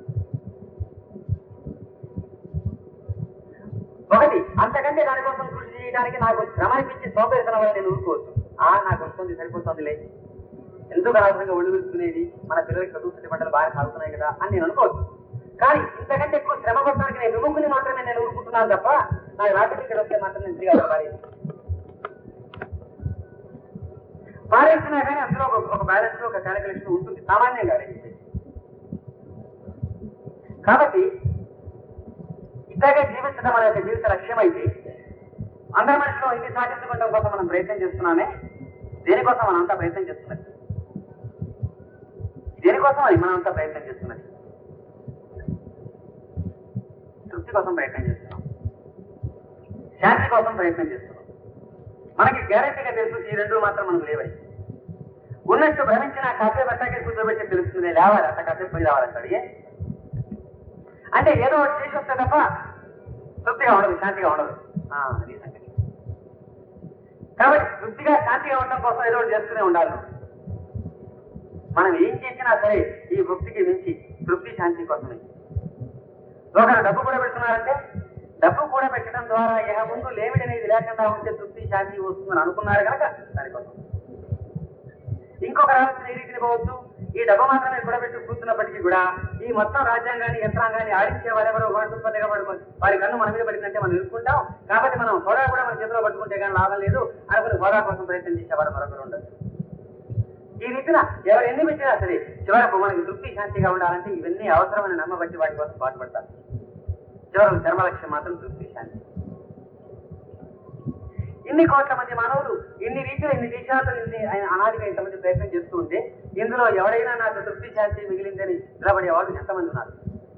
ఒకటి అంతకంటే దానికోసం కృషి చేయడానికి నాకు శ్రమ అనిపించి సోంబేరితనం వల్ల నేను ఊరుకోవచ్చు ఆ నాకు వస్తుంది సరిపోతుంది లేదు ఎందుకు అనవసరంగా ఒళ్ళు విరుచుకునేది మన పిల్లలకి చదువుతున్న పంటలు బాగా సాగుతున్నాయి కదా అని నేను అనుకోవచ్చు కానీ ఇంతకంటే ఎక్కువ శ్రమ పడడానికి నేను విముఖుని మాత్రమే నేను ఊరుకుంటున్నాను తప్ప నాకు రాత్రి ఇక్కడ వస్తే మాత్రం నేను తిరిగి పారేది పారేసినా కానీ అందులో ఒక ఒక బ్యాలెన్స్ ఒక క్యాలిక్యులేషన్ ఉంటుంది సామాన్యంగా అడిగితే కాబట్టి ఇట్లాగే జీవించడం మన యొక్క జీవిత లక్ష్యం అయితే అందరి మనుషులు ఇది సాధించుకోవడం కోసం మనం ప్రయత్నం చేస్తున్నామే దేనికోసం మనం అంతా ప్రయత్నం చేస్తున్నది దేనికోసం అది మనం అంతా ప్రయత్నం చేస్తున్నది తృప్తి కోసం ప్రయత్నం చేస్తున్నాం శాంతి కోసం ప్రయత్నం చేస్తున్నాం మనకి గ్యారెంటీగా తెలుసు ఈ రెండు మాత్రం మనకు లేవని ఉన్నట్టు భ్రమించిన కాసేపు అట్టాకే కూర్చోబెట్టి తెలుస్తుంది లేవాలి అట్ట కాసేపు పోయి రావాలంటాడు ఏ అంటే ఏదో ఒకటి చేసి వస్తే తప్ప తృప్తిగా ఉండదు శాంతిగా ఉండదు ఆ, అది సంగతి కాబట్టి తృప్తిగా శాంతిగా ఉండడం కోసం ఏదో ఒకటి చేస్తూనే ఉండాలి మనం ఏం చేసినా సరే ఈ భక్తికి మించి తృప్తి శాంతి కోసమే ఒకరు డబ్బు కూడా పెడుతున్నారంటే డబ్బు కూడా పెట్టడం ద్వారా ఇక ముందు లేమిడి అనేది లేకుండా ఉంటే తృప్తి శాంతి వస్తుందని అనుకున్నారు కనుక దానికోసం ఇంకొక ఆలోచన ఈ రీతిని పోవచ్చు ఈ డబ్బు మాత్రమే కూడబెట్టి కూర్చున్నప్పటికీ కూడా ఈ మొత్తం రాజ్యాంగాన్ని యంత్రాంగాన్ని ఆడించే వారెవరో వాడుతున్నదిగా పడుకొని వారి కన్ను మన మీద పడిందంటే మనం నిలుపుకుంటాం కాబట్టి మనం హోదా కూడా మన చేతిలో పట్టుకుంటే కానీ లాభం లేదు అనుకుని హోదా కోసం ప్రయత్నం చేసేవారు మరొకరు ఉండదు ఈ రీతిన ఎవరు ఎన్ని పెట్టినా సరే చివరకు మనకి తృప్తి శాంతిగా ఉండాలంటే ఇవన్నీ అవసరమని నమ్మబట్టి వాటి కోసం పాటుపడతారు చివరకు ధర్మలక్ష్యం మాత్రం తృప్తి శాంతి ఇన్ని కోట్ల మంది మానవులు ఇన్ని రీతిలో ఇన్ని దేశాలు ఇన్ని ఆయన అనాదిగా ఇంతమంది ప్రయత్నం చేస్తూ ఉంటే ఇందులో ఎవరైనా నాకు తృప్తి శాంతి మిగిలిందని నిలబడే వాళ్ళు ఎంతమంది ఉన్నారు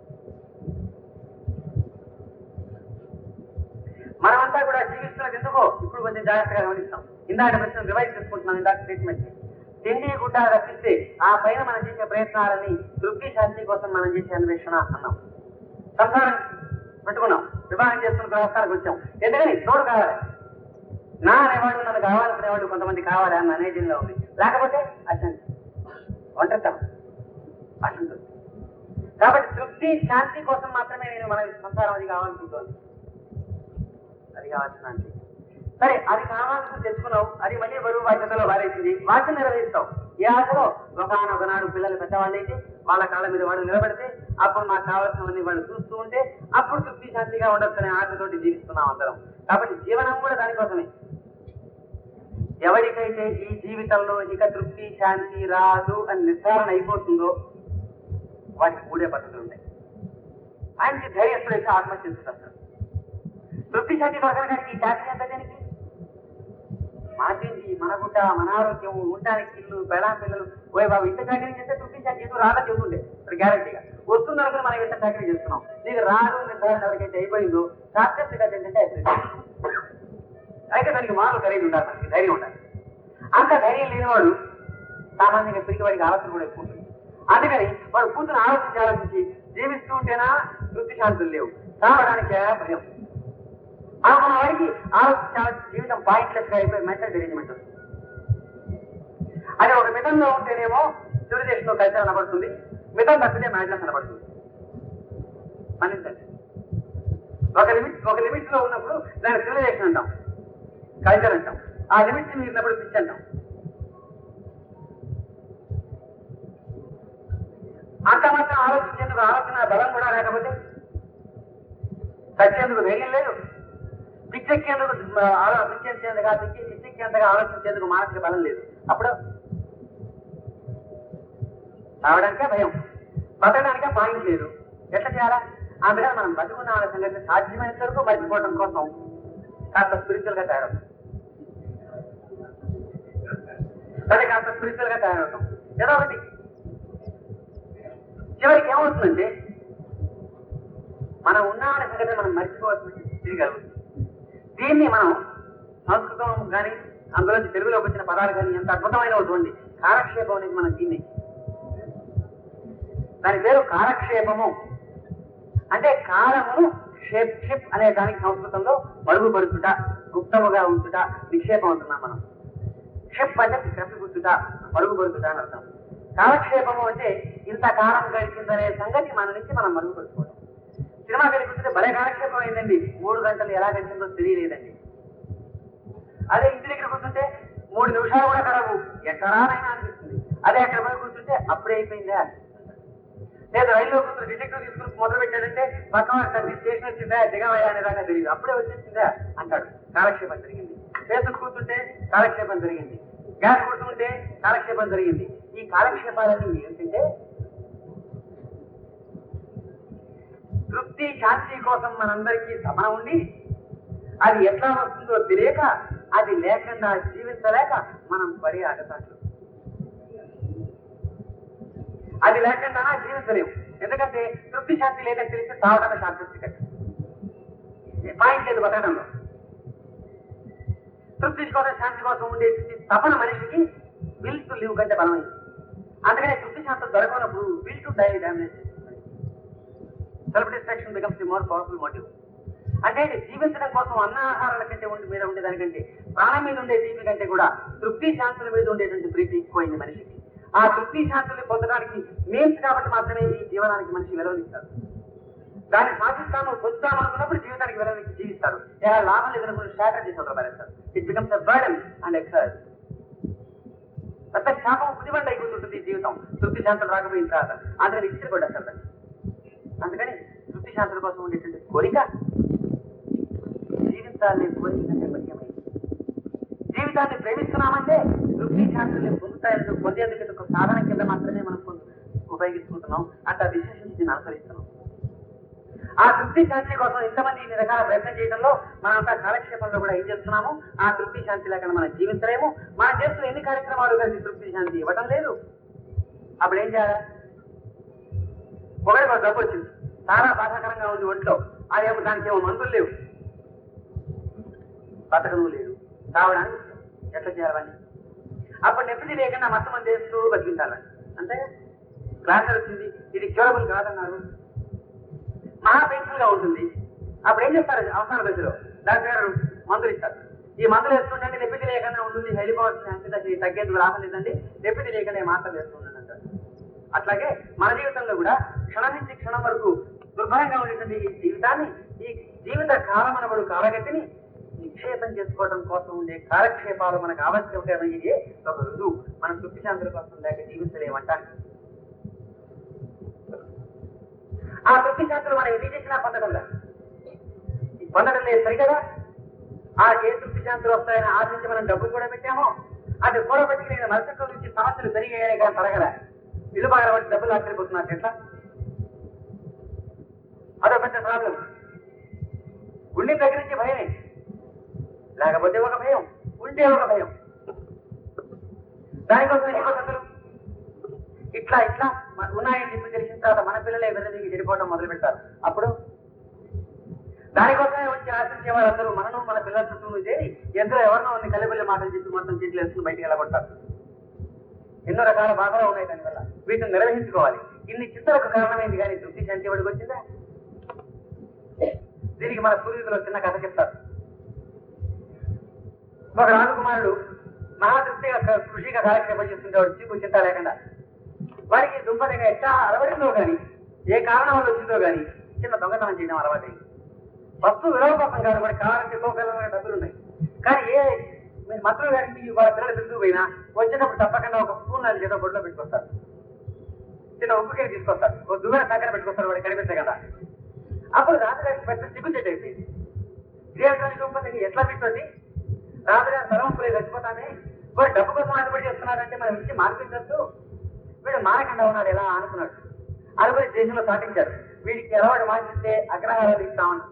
మనమంతా కూడా జీవిస్తున్నది ఎందుకో ఇప్పుడు కొంచెం జాగ్రత్తగా గమనిస్తాం ఇందాక ప్రశ్న రివైజ్ చేసుకుంటున్నాం ఇందాక ట్రీట్మెంట్ తిండి గుడ్డ రప్పిస్తే ఆ పైన మనం చేసే ప్రయత్నాలని తృప్తి శాంతి కోసం మనం చేసే అన్వేషణ అన్నాం సంసారం పెట్టుకున్నాం వివాహం చేసుకున్న వ్యవస్థలకు వచ్చాం ఎందుకని తోడు కావాలి నా అనేవాడు నన్ను కావాలనుకునేవాడు కొంతమంది కావాలి అన్న అనేజంలో ఉంది లేకపోతే అశాంతి ఒంటరితనం అసంతృప్తి కాబట్టి తృప్తి శాంతి కోసం మాత్రమే నేను మన సంసారం అది కావాలనుకుంటోంది అది కావాల్సిన అంటే సరే అది కావాల్సి తెచ్చుకున్నావు అది మళ్ళీ బరువు బాధ్యతలో వారేసింది వాటిని నిర్వహిస్తావు ఈ ఆశలో ఒకనొకనాడు పిల్లలు పెద్దవాళ్ళు అయితే వాళ్ళ కాళ్ళ మీద వాడు నిలబడితే అప్పుడు మాకు కావాల్సినవన్నీ వాళ్ళు చూస్తూ ఉంటే అప్పుడు తృప్తి శాంతిగా ఉండొచ్చు అనే ఆశతోటి జీవిస్తున్నాం అందరం కాబట్టి జీవనం కూడా దానికోసమే ఎవరికైతే ఈ జీవితంలో ఇక తృప్తి శాంతి రాదు అని నిర్ధారణ అయిపోతుందో వాటికి మూడే పద్ధతులు ఉంటాయి ఆయనకి ధైర్యస్తుడైతే ఆత్మహత్య చేసుకుంటారు తృప్తి శాంతి దొరకడానికి ఈ శాంతి ఎంత దేనికి మన తిండి మన గుడ్డ మన ఆరోగ్యం ఉండడానికి ఇల్లు బెళాం పిల్లలు ఓయ్ బాబు ఇంత చాకరీ చేస్తే తృప్తి శాంతి ఏదో రాదని చెబుతుండే ఇప్పుడు గ్యారంటీగా వస్తుంది అనుకుని మనం ఇంత చాకరీ చేస్తున్నాం నీకు రాదు నిర్ధారణ ఎవరికైతే అయిపోయిందో శాస్త్రస్తిగా ఏంటంటే అయిపోయింది అయితే దానికి మాటలు ఖరీదు ఉండాలి మనకి ధైర్యం ఉండాలి అంత ధైర్యం లేనివాడు సామాన్యంగా పిరికి వాడికి ఆలోచన కూడా ఎక్కువ ఉంటుంది అందుకని వాడు కూతురు ఆలోచించి ఆలోచించి జీవిస్తూ ఉంటేనా తృప్తి శాంతులు లేవు సావడానికే భయం అనుకున్న వాడికి ఆలోచించి ఆలోచించి జీవితం పాయింట్లెస్ గా అయిపోయి మెంటల్ డిరేంజ్మెంట్ వస్తుంది అది ఒక మితంలో ఉంటేనేమో సివిలైజేషన్ లో కల్చర్ కనబడుతుంది మితం తప్పితే మ్యాడ్నెస్ కనబడుతుంది మన్నించండి ఒక లిమిట్ ఒక లిమిట్ లో ఉన్నప్పుడు దాన్ని సివిలైజేషన్ అంటాం కల్చర్ అంటాం ఆ లిమిట్స్ మీరినప్పుడు పిచ్చి అంటాం అంత మాత్రం ఆలోచించేందుకు ఆలోచన బలం కూడా లేకపోతే చచ్చేందుకు ధైర్యం లేదు పిచ్చెక్కేందుకు ఆలోచించేందుకు పిచ్చి పిచ్చెక్కేందుకు ఆలోచించేందుకు మానసిక బలం లేదు అప్పుడు రావడానికే భయం బతకడానికే పాయింట్ లేదు ఎట్లా చేయాలా అందుకని మనం బతుకున్న వాళ్ళ సంగతి సాధ్యమైనంత వరకు మర్చిపోవడం కోసం కాస్త స్పిరిచువల్ గా తయారవుతాం అదే కాస్త స్పిరిచువల్ గా తయారవుతాం ఏదో ఒకటి చివరికి ఏమవుతుందంటే మనం ఉన్నామనే సంగతి మనం మర్చిపోవాల్సిన స్థితి కలుగుతుంది దీన్ని మనం సంస్కృతం కానీ అందులోంచి తెలుగులోకి వచ్చిన పదాలు కానీ ఎంత అద్భుతమైన చూడండి కాలక్షేపం అనేది మనం దీన్ని దాని పేరు కాలక్షేపము అంటే కాలమును షేప్ షిప్ అనే దానికి సంస్కృతంలో మరుగుపరుచుట గుప్తముగా ఉంచుట నిక్షేపం అంటున్నాం మనం షిప్ అంటే కప్పిపుచ్చుట మరుగుపరుచుట అని అర్థం కాలక్షేపము అంటే ఇంతకాలం గడిచిందనే సంగతి మన నుంచి మనం మరుగుపరుచుకోవడం సినిమా కనిపిస్తే భలే కాలక్షేపం అయిందండి మూడు గంటలు ఎలా గడిచిందో తెలియలేదండి అదే ఇంటి దగ్గర కూర్చుంటే మూడు నిమిషాలు కూడా కలవు ఎక్కడానైనా అనిపిస్తుంది అదే అక్కడ పోయి కూర్చుంటే అప్పుడే అయిపోయిందా లేదా రైల్లో కూర్చుని డిటెక్టివ్ తీసుకుని మొదలు పెట్టాడంటే పక్కన వాడు స్టేషన్ వచ్చిందా దిగవయ్యా అనే దాకా తెలియదు అప్పుడే వచ్చేసిందా అంటాడు కాలక్షేపం జరిగింది స్టేషన్ కూర్చుంటే కాలక్షేపం జరిగింది గ్యాస్ కొడుతుంటే కాలక్షేపం జరిగింది ఈ కాలక్షేపాలన్నీ ఏంటంటే తృప్తి శాంతి కోసం మనందరికీ సమనం ఉండి అది ఎట్లా వస్తుందో తెలియక అది లేకుండా జీవించలేక మనం పడే ఆటపాట్లు అది లేకుండా జీవించలేము ఎందుకంటే తృప్తి శాంతి లేదని తెలిస్తే తావడమే శాంతి కట్ట పాయింట్ లేదు బతకడంలో తృప్తి కోసం శాంతి కోసం ఉండే తపన మనిషికి విల్ టు లివ్ కంటే బలమైంది అందుకనే తృప్తి శాంతం దొరకనప్పుడు will to die damage self destruction becomes the more powerful motive అంటే జీవించడం కోసం అన్న ఆహారాల కంటే ఉండి మీద ఉండే దానికంటే ప్రాణం మీద ఉండే తీపి కంటే కూడా తృప్తి శాంతుల మీద ఉండేటువంటి ప్రీతి ఎక్కువైంది మనిషికి ఆ తృప్తి శాంతుల్ని పొందడానికి మీన్స్ కాబట్టి మాత్రమే ఈ జీవనానికి మనిషి విలువనిస్తారు దాన్ని సాధిస్తాను పొందుతాము అనుకున్నప్పుడు జీవితానికి విలువనిచ్చి జీవిస్తారు ఎలా లాభం లేదనుకుని స్ట్రాటజీ చదవబడేస్తారు it becomes a burden and a curse పెద్ద శాపం కుదిబండ అయిపోతుంటుంది ఈ జీవితం తృప్తి శాంతులు రాకపోయిన తర్వాత అందుకని ఇచ్చి కొట్టేస్తారు దాన్ని. అందుకని తృప్తి శాంతుల కోసం ఉండేటువంటి కోరిక జీవితాన్ని కోరిక కంటే ముఖ్యమైనది జీవితాన్ని ప్రేమిస్తున్నామంటే తృప్తి శాంతుల్ని పొందుతాయని పొందేందుకు ఇది ఒక సాధన కింద మాత్రమే మనం పొందు- ఉపయోగించుకుంటున్నాం అంటే ఆ విశేషించి దీన్ని అనుసరిస్తున్నాం ఆ తృప్తి శాంతి కోసం ఇంతమంది ఇన్ని రకాల ప్రయత్నం చేయడంలో మనంతా కాలక్షేపంలో కూడా ఏం చేస్తున్నాము ఆ తృప్తి శాంతి లేకుండా మనం జీవించలేము మనం చేస్తున్న ఎన్ని కార్యక్రమాలు కలిసి తృప్తి శాంతి ఇవ్వటం లేదు అప్పుడు ఏం చేయాలి ఒకటి ఒక డబ్బు వచ్చింది చాలా బాధాకరంగా ఉంది ఒంట్లో అదేమో దానికి ఏమో మందులు లేవు బతకను లేదు తావడానికి ఎట్లా చేయాలని అప్పుడు నెప్పటి లేకుండా మొత్తం మంది వేస్తూ బతికించాలని అంటే క్లాసర్ వచ్చింది ఇది క్యూరబుల్ కాదన్నారు మహా పెయిన్ఫుల్ గా ఉంటుంది అప్పుడు ఏం చేస్తారు అవసర దశలో డాక్టర్ గారు మందులు ఇస్తారు ఈ మందులు వేస్తుంటే నెప్పిటి లేకుండా ఉంటుంది వెళ్ళిపోవాల్సిన అంత తగ్గేందుకు లాభం లేదండి నెప్పిటి లేకుండా ఈ మాత్రలు వేస్తుండండి అంటారు అట్లాగే మన జీవితంలో కూడా క్షణం నుంచి క్షణం వరకు దుర్భరంగా ఉండేటువంటి ఈ జీవితాన్ని ఈ జీవిత కాలం అనబడు కాలగతిని నిక్షేపం చేసుకోవడం కోసం ఉండే కాలక్షేపాలు మనకు ఆవశ్యకమయ్యే ఒక రుజువు మనం తృప్తి శాంతుల కోసం లేక జీవించలేమంటాను ఆ తృప్తి శాంతులు మనం ఎన్ని చేసినా పొందడం లేదు పొందడం లేదు సరికదా ఆ ఏ తృప్తి శాంతులు వస్తాయని ఆశించి మనం డబ్బు కూడా పెట్టామో అది కూడబెట్టుకునే మరుసటి నుంచి సమస్యలు పెరిగాయనే కానీ తరగలే ఇల్లు బాగా వచ్చి డబ్బులు ఆశ్చర్యపోతున్నారు ఎట్లా అదో పెద్ద ప్రాబ్లం గుండె దగ్గర నుంచి భయమే లేకపోతే ఒక భయం ఉంటే ఒక భయం దానికోసం ఎన్ని పద్ధతులు ఇట్లా ఇట్లా మ- ఉన్నాయని చెప్పి తెలిసిన తర్వాత మన పిల్లలే విరదికి చెడిపోవడం మొదలు పెడతారు అప్పుడు దానికోసమే వచ్చి ఆశించే వాళ్ళందరూ మనను మన పిల్లల చుట్టూ చేరి ఎందరో ఎవరినో కొన్ని కలిపిల్లి మాటలు చెప్పి మొత్తం చేతులు వేసుకుని బయటికి వెళ్ళగొడతారు ఎన్నో రకాల బాధలు ఉన్నాయి దానివల్ల వీటిని నిర్వహించుకోవాలి ఇన్ని చింతలకు కారణమైంది కానీ తృప్తి శాంతి వాడికి వచ్చిందా దీనికి మన పూర్వీకులు చిన్న కథ చెప్తారు ఒక రాజకుమారుడు మహాతృప్తిగా క- కృషిగా కాలక్షేపం చేస్తుండేవాడు చీకు చింత లేకుండా వారికి దుంపదిగా ఎట్లా అలవడిందో గాని ఏ కారణం వల్ల వచ్చిందో గాని చిన్న దొంగతనం చేయడం అలవాటైంది వస్తు విలువ కోసం కాదు వాడికి కావాలంటే గోకలమైన డబ్బులు ఉన్నాయి కానీ ఏ మీరు మంత్రులు గారికి వాళ్ళ పిల్లలు పిలుస్తూ పోయినా వచ్చేటప్పుడు తప్పకుండా ఒక స్పూన్ అది చేత బొడ్లో పెట్టుకొస్తారు చిన్న ఉప్పు కేక్ తీసుకొస్తారు ఒక దువ్వెన చక్కెర పెట్టుకొస్తారు వాడికి కనిపిస్తే కదా అప్పుడు రాజుగారికి పెద్ద సిగ్గు చెట్టు అయిపోయింది ఇదేమిటని దుంపతిని ఎట్లా పెట్టండి రాజుగారు సర్వంపులే చచ్చిపోతానే వాడు డబ్బు కోసం ఆశపడి చేస్తున్నాడంటే మనం ఇచ్చి మార్పించద్దు వీడు మానకుండా ఉన్నాడు ఎలా అనుకున్నాడు అనుకుని దేశంలో పాటించారు వీడికి ఎలవాడు మార్చిస్తే అగ్రహారాలు ఇస్తామని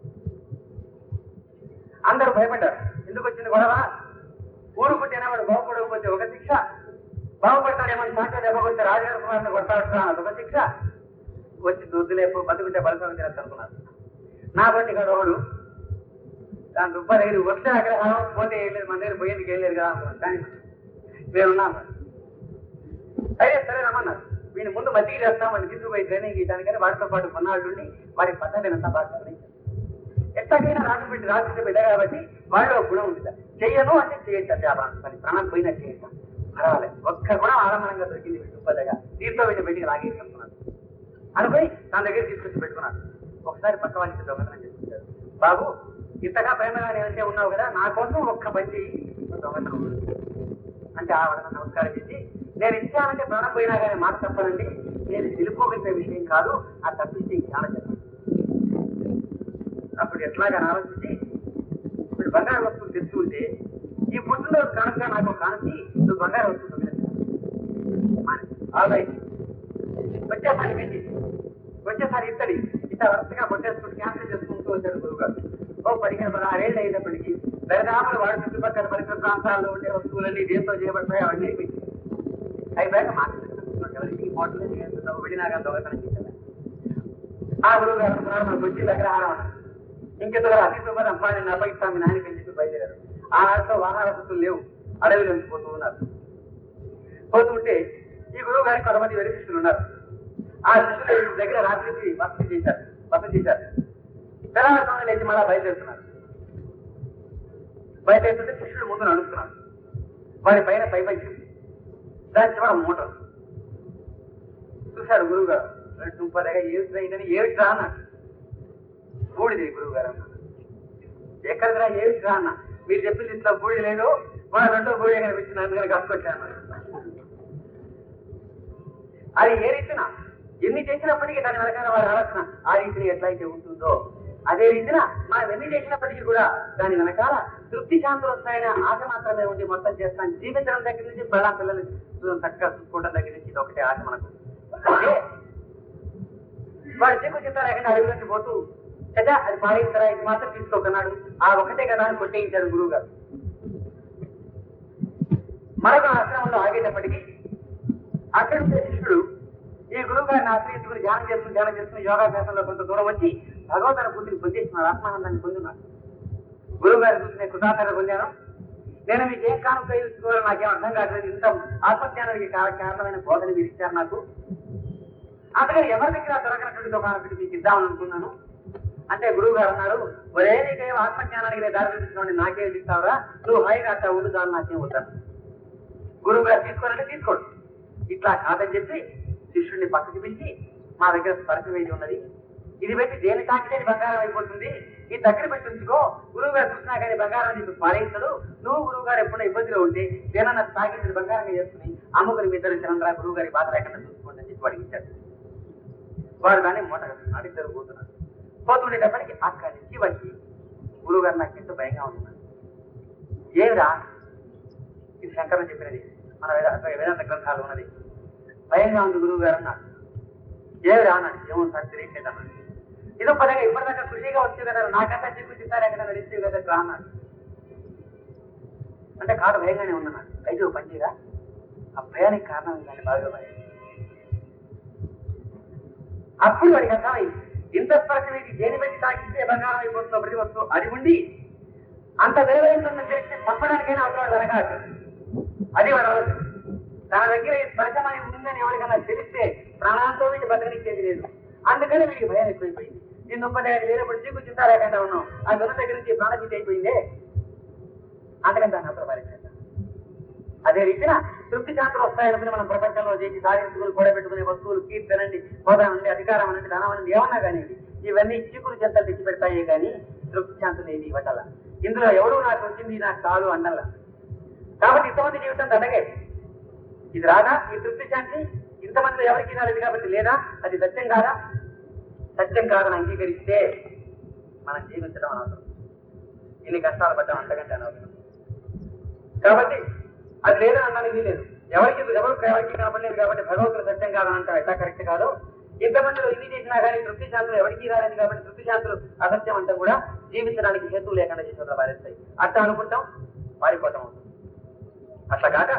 అందరూ భయపడ్డారు ఎందుకు వచ్చింది గొడవ ఊరు పుట్టిన వాడు బాగుపడకపోతే ఒక శిక్ష బాగుపడతాడేమని సాక్షి దెబ్బ కొడితే రాజుగారి కుమారుని కొడతాడు అదొక శిక్ష వచ్చి దుద్దులేపు బతుకుంటే బలసం తినచ్చు అనుకున్నారు నా బట్టి ఇక్కడ ఒకడు దాని దుబ్బ దగ్గర వస్తే అగ్రహారం పోతే ఏం లేదు మన దగ్గర పోయేందుకు ఏం లేదు కదా అనుకున్నాను కానీ నేనున్నాను అయితే సరే రమ్మన్నారు వీడిని ముందు మజ్జిగ చేస్తాం వాడిని తీసుకుపోయి ట్రైనింగ్ ఇవ్వడానికని వాడితో పాటు కొన్నాళ్ళు ఉండి వాడి పద్ధతిని అంతా బాగా గమనించారు. ఎట్లాగైనా రాజు పెట్టి రాజు బిడ్డ కాబట్టి వాళ్ళు ఒక గుణం ఉంటుంది చెయ్యను అంటే చేయొచ్చు అంటే ఆ పని ప్రాణం పోయినా చేయొచ్చు పర్వాలేదు ఒక్క గుణం ఆడంబరంగా దొరికింది వీడి దుబ్బదగా దీంతో వీడిని బయటికి లాగేసుకున్నాడు అనుకుని తన దగ్గర తీసుకొచ్చి పెట్టుకున్నాడు ఒకసారి పక్క వాళ్ళకి దొంగతనం చేసుకుంటారు బాబు ఇంతగా ప్రేమగా నేనంటే ఉన్నావు కదా నా కోసం ఒక్క పని చెయ్యి నువ్వు దొంగతనం వదిలేయ్." అంటే ఆవిడ నమస్కారం చేసి నేను ఇచ్చానంటే ప్రాణం పోయినా కానీ మాట తప్పనండి నేను తెలుసుకోగలిగే విషయం కాదు ఆ తప్పిస్తే జ్ఞానం చెప్పాను అప్పుడు ఎట్లాగా ఆలోచించి ఇప్పుడు బంగారు వస్తువులు తెచ్చి ఉంటే ఈ పుట్టినరోజు కానుక నాకు కానుకి నువ్వు బంగారు వస్తువు ఆల్రైట్ వచ్చేసారి పెట్టి వచ్చేసారి ఇత్తడి ఇట్లా వరుసగా కొట్టేసుకుంటూ క్యాన్సిల్ చేసుకుంటూ వచ్చాడు గురువు గారు ఓ పదిహేను పదహారేళ్ళు అయినప్పటికీ దరిదాపులు వాడి చుట్టుపక్కల పరిసర ప్రాంతాల్లో ఉండే వస్తువులన్నీ దేంతో చేయబడతాయి అవన్నీ అయిపోయింది అయిపోయాక మాట్లాడుతున్నాడు ఎవరికి మోటార్లు చేస్తున్నావు వెళ్ళినా కానీ దొంగతనం చేసేదా ఆ గురువు గారు అంటున్నారు మనకు వచ్చి దగ్గర ఆహారం ఇంకెందుకు అతి సుమారు అమ్మాయిని నప్పగిస్తాం మీ నాయనకి అని చెప్పి బయలుదేరారు ఆ నాటిలో వాహన వసతులు లేవు అడవిలో పోతూ ఉన్నారు పోతుంటే ఈ గురువు గారికి కొంతమంది వెరీ శిష్యులు ఉన్నారు ఆ శిష్యులు ఈ దగ్గర రాత్రికి వసతి చేశారు వసతి చేశారు తెలంగాణ లేచి మళ్ళా బయలుదేరుతున్నారు బయలుదేరుతుంటే శిష్యుడు ముందు నడుస్తున్నాడు వారి పైన పై పై దాని చివర మూట చూశాడు గురువు గారు దుంపదగా ఏమిటి ఇదని ఏమిటి రా అన్నాడు బూడిది గురువు గారు అన్నాడు ఎక్కడికి రా ఏమిటి రా అన్న మీరు చెప్పింది ఇంట్లో బూడి లేదు మన రెండో బూడి కనిపించింది అందుకని కప్పుకొచ్చాను అది ఏ రీతిన ఎన్ని చేసినప్పటికీ దాని వెనకాల వారి ఆలోచన ఆ రీతిని ఎట్లయితే ఉంటుందో అదే రీతిన మనం ఎన్ని చేసినప్పటికీ కూడా దాని వెనకాల తృప్తి శాంతులు వస్తాయనే ఆశ మాత్రమే ఉండి మొత్తం చేస్తాను జీవించడం దగ్గర నుంచి పిల్లల పిల్లలు చక్కగా చూసుకోవడం దగ్గర నుంచి ఇది ఒకటే ఆశ మనకు అంటే వాడు చీకు చింత లేకుండా అడవిలోకి పోతూ కదా అది పారేస్తారా ఇది మాత్రం తీసుకోకన్నాడు ఆ ఒకటే కదా అని కొట్టేయించాడు గురువు గారు మరొక ఆశ్రమంలో ఆగేటప్పటికీ అక్కడి ఉండే శిష్యుడు ఈ గురువు గారిని ఆశ్రయించుకుని ధ్యానం చేసుకుని ధ్యానం చేసుకుని యోగాభ్యాసంలో కొంత దూరం వచ్చి భగవంతుని బుద్ధిని పొందేస్తున్నారు ఆత్మానందాన్ని పొందున్నారు గురువు గారి చూసి నేను కృతార్థత పొందాను నేను మీకు ఏం కానుక ఇచ్చుకోవాలో నాకేం అర్థం కావట్లేదు ఇంత ఆత్మజ్ఞానానికి కా- కారణమైన బోధన మీరు ఇచ్చారు నాకు అందుకని ఎవరి దగ్గర దొరకనటువంటి ఒకటి మీకు ఇద్దామని అనుకున్నాను అంటే గురువు గారు అన్నారు ఒరే నీకేం ఆత్మజ్ఞానానికి నేను దారి చూపించిన నాకేం ఇస్తావురా నువ్వు హాయిగా అట్లా ఉండు దాన్ని నాకేం వద్దాను గురువు గారు తీసుకోవాలంటే తీసుకోడు ఇట్లా కాదని చెప్పి శిష్యుడిని పక్కకి పిలిచి మా దగ్గర స్పర్శ వేది ఉన్నది ఇది పెట్టి దేని తాకితే అది బంగారం అయిపోతుంది ఈ దగ్గర పెట్టి ఉంచుకో గురువు గారు చూసినా కానీ బంగారం నీకు పారేస్తాడు నువ్వు గురువు గారు ఎప్పుడైనా ఇబ్బందిలో ఉంటే దేనన్నా తాకించి బంగారంగా చేసుకుని అమ్ముకుని మీ ఇద్దరు చంద్ర గురువు గారి బాధ లేకుండా చూసుకోండి అని చెప్పి వాడికి ఇచ్చాడు వాడు దాన్ని మూట కట్టుకున్నాడు ఇద్దరు పోతున్నారు పోతుండేటప్పటికి అక్కడి నుంచి వచ్చి గురువు గారు నాకు ఎంతో భయంగా ఉంటున్నాడు ఏమిరా ఇది శంకరం చెప్పినది మన వేద వేదాంత గ్రంథాలు ఉన్నది భయంగా ఉంది గురువు గారు అన్నాడు ఏమిరా అన్నాడు ఏమో సార్ తెలియట్లేదు అన్నాడు ఇదో పదగా ఇప్పటిదాకా కృషిగా వచ్చే కదా నాకంతా చిక్కు చిత్తారు ఎక్కడ నడిస్తే కదా రా అన్నాడు అంటే కాదు భయంగానే ఉన్నాడు అయితే ఓ పని చేయరా ఆ భయానికి కారణం దాన్ని బాగా భయం అప్పుడు వాడికి అర్థమైంది ఇంత స్పర్శం ఇది దేని పెట్టి తాకిస్తే బంగారం అయిపోతుందో ప్రతి వస్తువు అది ఉండి అంత విలువైన తెలిస్తే తప్పడానికైనా అవసరం జరగాలి అది వాడు ఆలోచన తన దగ్గర ఈ స్పర్శం అని ఉందని ఎవరికైనా తెలిస్తే ప్రాణాంతో వీటి బతకనిచ్చేది లేదు అందుకని వీడికి భయం ఎక్కువైపోయింది నేను ఒక్కటే వేరేప్పుడు చీకు చింత లేకుండా ఉన్నాం ఆ గుణ దగ్గర నుంచి ప్రాణచిత అయిపోయిందే అందుకని దాన్ని అసలు భరించాను అదే రీతిన తృప్తి శాంతులు వస్తాయనుకుని మనం ప్రపంచంలో చేసి సాధించుకుని కూడబెట్టుకునే వస్తువులు కీర్తనండి హోదా నుండి అధికారం అనండి ధనం అనండి ఏమన్నా కానీ ఇవన్నీ చీకులు చెంతలు తెచ్చి పెడతాయే కానీ తృప్తి శాంతులు ఏది ఇవ్వటల ఇందులో ఎవడు నాకు వచ్చింది నాకు కాదు అండల్లా కాబట్టి ఇంతమంది జీవితం దండగే ఇది రాదా ఈ తృప్తి శాంతి ఇంతమందిలో ఎవరికి రాలేదు కాబట్టి లేదా అది సత్యం కాదా సత్యం కాదని అంగీకరిస్తే మనం జీవించడం అనవసరం ఇన్ని కష్టాలు పడ్డం అంతకంటే అనవసరం కాబట్టి అది లేదని అనడానికి లేదు ఎవరికి ఎవరు ఎవరికి కనపడలేదు కాబట్టి భగవంతుడు సత్యం కాదని అంటారు ఎట్లా కరెక్ట్ కాదు ఇంతమందిలో ఇన్ని చేసినా కానీ తృప్తి శాంతులు ఎవరికి రాలేదు కాబట్టి తృప్తి శాంతులు అసత్యం అంతా కూడా జీవించడానికి హేతువు లేకుండా చేసేదా పారేస్తాయి అట్లా అనుకుంటాం పారిపోతాం అట్లా కాక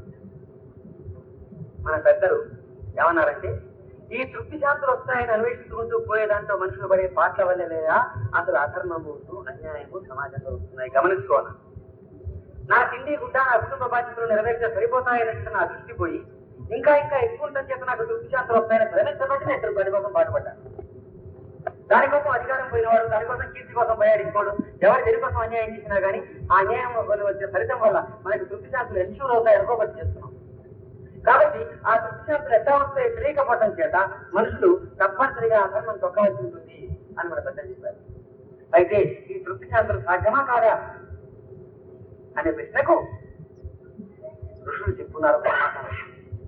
మన పెద్దలు ఏమన్నారంటే ఈ తృప్తి శాంతులు వస్తాయని అన్వేషించుకుంటూ పోయే దాంట్లో మనుషులు పడే పాటల వల్ల లేదా అసలు అధర్మము అన్యాయము సమాజంలో వస్తున్నాయి గమనించుకోవాలి నా తిండి గుడ్డ నా కుటుంబ బాధ్యతలు నెరవేర్చే సరిపోతాయని నా దృష్టి పోయి ఇంకా ఇంకా ఎక్కువ ఉండటం చేత నాకు తృప్తి శాంతులు వస్తాయని భ్రమించబట్టి నేను ఇద్దరు పని కోసం పాటుపడ్డాను దానికోసం అధికారం పోయినవాడు దానికోసం కీర్తి కోసం భయాడించుకోవడం ఎవరు దేనికోసం అన్యాయం చేసినా కానీ ఆ అన్యాయం వల్ల వచ్చే ఫలితం వల్ల మనకి తృప్తి శాంతులు ఎన్షూర్ అవుతాయి అనుకోబట్టి చేస్తున్నాం కాబట్టి ఆ తృప్తి శాంతులు ఎట్లా వస్తాయో తెలియకపోవడం చేత మనుషులు తప్పనిసరిగా ఆ ధర్మం తొక్కవలసి ఉంటుంది అని మన పెద్దలు చెప్పారు అయితే ఈ తృప్తి శాంతులు సాధ్యమా కాదా అనే ప్రశ్నకు ఋషులు చెప్పున్నారు సమాధానం.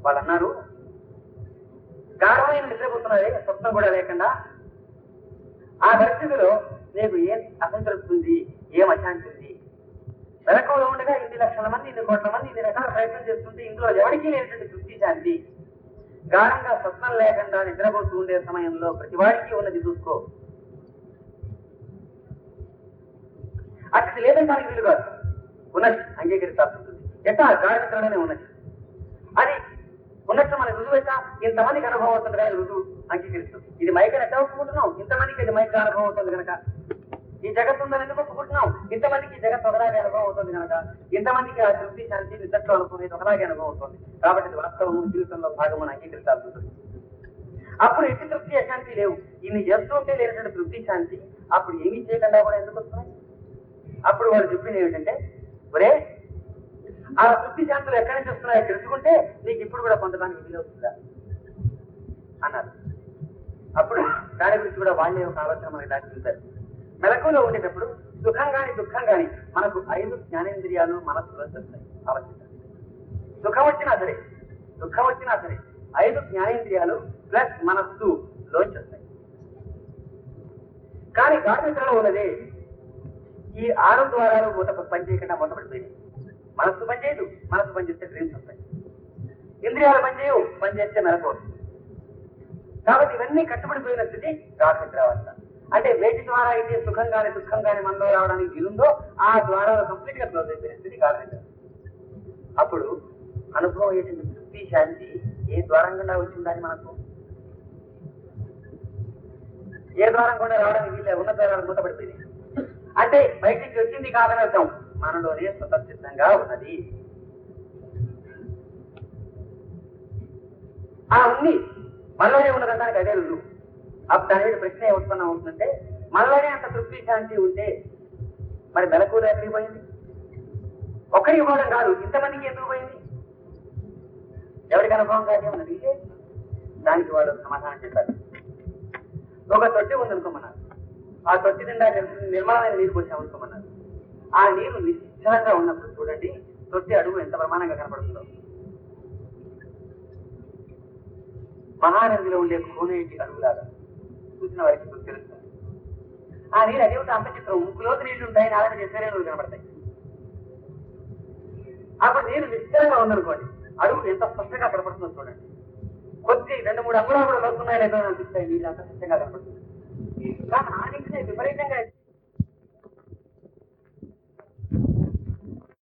వాళ్ళు అన్నారు గాఢమైన నిద్రపోతున్నదే స్వప్నం కూడా లేకుండా ఆ పరిస్థితిలో నీకు ఏం అసంతృప్తి ఉంది ఏం అశాంతి ఉంది వెనకంలో ఉండగా ఇన్ని లక్షల మంది ఇన్ని కోట్ల మంది ఇన్ని రకాల ప్రయత్నం చేస్తుంటే ఇందులో ఎవరికీ లేనటువంటి తృప్తి శాంతి గాఢంగా స్వప్నం లేకుండా నిద్రపోతూ ఉండే సమయంలో ప్రతివాడికి ఉన్నది చూసుకో అట్లా లేదని దానికి వీలు కాదు ఉన్నది అంగీకరించాల్సి ఉంటుంది ఎట్లా గాఢ నిద్రలోనే ఉన్నది అది ఉన్నట్టు మన రుజువైతే ఇంతమందికి అనుభవం అవుతుంది కానీ రుజువు అంగీకరిస్తుంది ఇది మైకని ఎట్లా ఒప్పుకుంటున్నాం ఇంతమందికి ఇది మైక్ అనుభవం అవుతుంది కనుక ఈ జగత్తు ఉందని ఎందుకు ఒప్పుకుంటున్నాం ఇంతమందికి ఈ జగత్తు ఒకలాగే అనుభవం అవుతుంది కనుక ఇంతమందికి ఆ తృప్తి శాంతి నిద్రలో అనుకునేది ఒకలాగే అనుభవం అవుతుంది కాబట్టి ఇది వాస్తవం జీవితంలో భాగం అని అంగీకరించాల్సి ఉంటుంది అప్పుడు ఎట్టి తృప్తి అశాంతి లేవు ఇన్ని చేస్తూ ఉంటే లేనటువంటి తృప్తి శాంతి అప్పుడు ఏమీ చేయకుండా కూడా ఎందుకు వస్తున్నాయి అప్పుడు వాళ్ళు చెప్పింది ఏమిటంటే ఒరే ఆ తృప్తి శాంతులు ఎక్కడి నుంచి వస్తున్నాయో తెలుసుకుంటే నీకు ఇప్పుడు కూడా పొందడానికి వీలవుతుందా అన్నారు అప్పుడు దాని గురించి కూడా వాళ్ళే ఒక ఆలోచన మనకి దాచుకుంటారు మెలకులో ఉండేటప్పుడు సుఖం గాని దుఃఖం గాని మనకు ఐదు జ్ఞానేంద్రియాలు మనస్సులో వస్తాయి ఆలోచించాలి సుఖం వచ్చినా సరే దుఃఖం వచ్చినా సరే ఐదు జ్ఞానేంద్రియాలు ప్లస్ మనస్సు లోంచి వస్తాయి కానీ గాఢనిద్రలో ఉన్నది ఈ ఆరు ద్వారాలు మూత పనిచేయకుండా మూతపడిపోయింది మనస్సు పనిచేయదు మనస్సు పనిచేస్తే డ్రీమ్స్ వస్తాయి ఇంద్రియాలు పనిచేయవు పనిచేస్తే మెలకు కాబట్టి ఇవన్నీ కట్టుబడిపోయిన స్థితి గాఢనిద్రావస్థ అంటే వేటి ద్వారా అయితే సుఖం కానీ దుఃఖం కానీ మనలో రావడానికి వీలుందో ఆ ద్వారాలు కంప్లీట్ గా క్లోజ్ అయిపోయిన స్థితి గాఢనిద్ర అప్పుడు అనుభవం అయ్యేటువంటి తృప్తి శాంతి ఏ ద్వారం గుండా వచ్చిందని మనకు ఏ ద్వారం గుండా రావడానికి వీళ్ళే ఉన్న ద్వారాలు మూతపడిపోయింది అంటే బయట నుంచి వచ్చింది కాదని అర్థం మనలోనే స్వతసిద్ధంగా ఉన్నది ఆ ఉంది మనలోనే ఉన్నదానికి అదే రుజువు అప్పుడు దాని మీద ప్రశ్న ఏ ఉత్పన్నం అవుతుందంటే మనలోనే అంత తృప్తి శాంతి ఉంటే మరి మెలకువ ఎక్కడికి పోయింది ఒక్కడికి పోవడం కాదు ఇంతమందికి ఎందుకు పోయింది ఎవరికి అనుభవం కాదే ఉన్నది ఇదే. దానికి వాళ్ళు సమాధానం చెప్పారు ఒక తొట్టి ఉందనుకోమన్నారు ఆ తొట్టి నిండా నిర్- నిర్మలమైన నీరు పోసామనుకోమన్నారు ఆ నీరు నిశ్చలంగా ఉన్నప్పుడు చూడండి తొట్టి అడుగు ఎంత ప్రమాణంగా కనపడుతుందో మహానదిలో ఉండే కోనేటి అడుగులాగా చూసిన వారికి ఇప్పుడు తెలుస్తుంది ఆ నీరు అదే అంత చిత్రం ముక్కులోకి నీళ్లు ఉంటాయి నాలుగు చేస్తేనే నీళ్ళు కనబడతాయి అప్పుడు నీరు నిశ్చలంగా ఉందనుకోండి అడుగు ఎంత స్పష్టంగా కనపడుతుందో చూడండి కొద్ది రెండు మూడు అంగుళాలు కూడా లోతున్నాయి లేదో అనిపిస్తాయి నీళ్ళు అంత స్పష్టంగా కనపడుతుంది కానీ ఆ నీటిని విపరీతంగా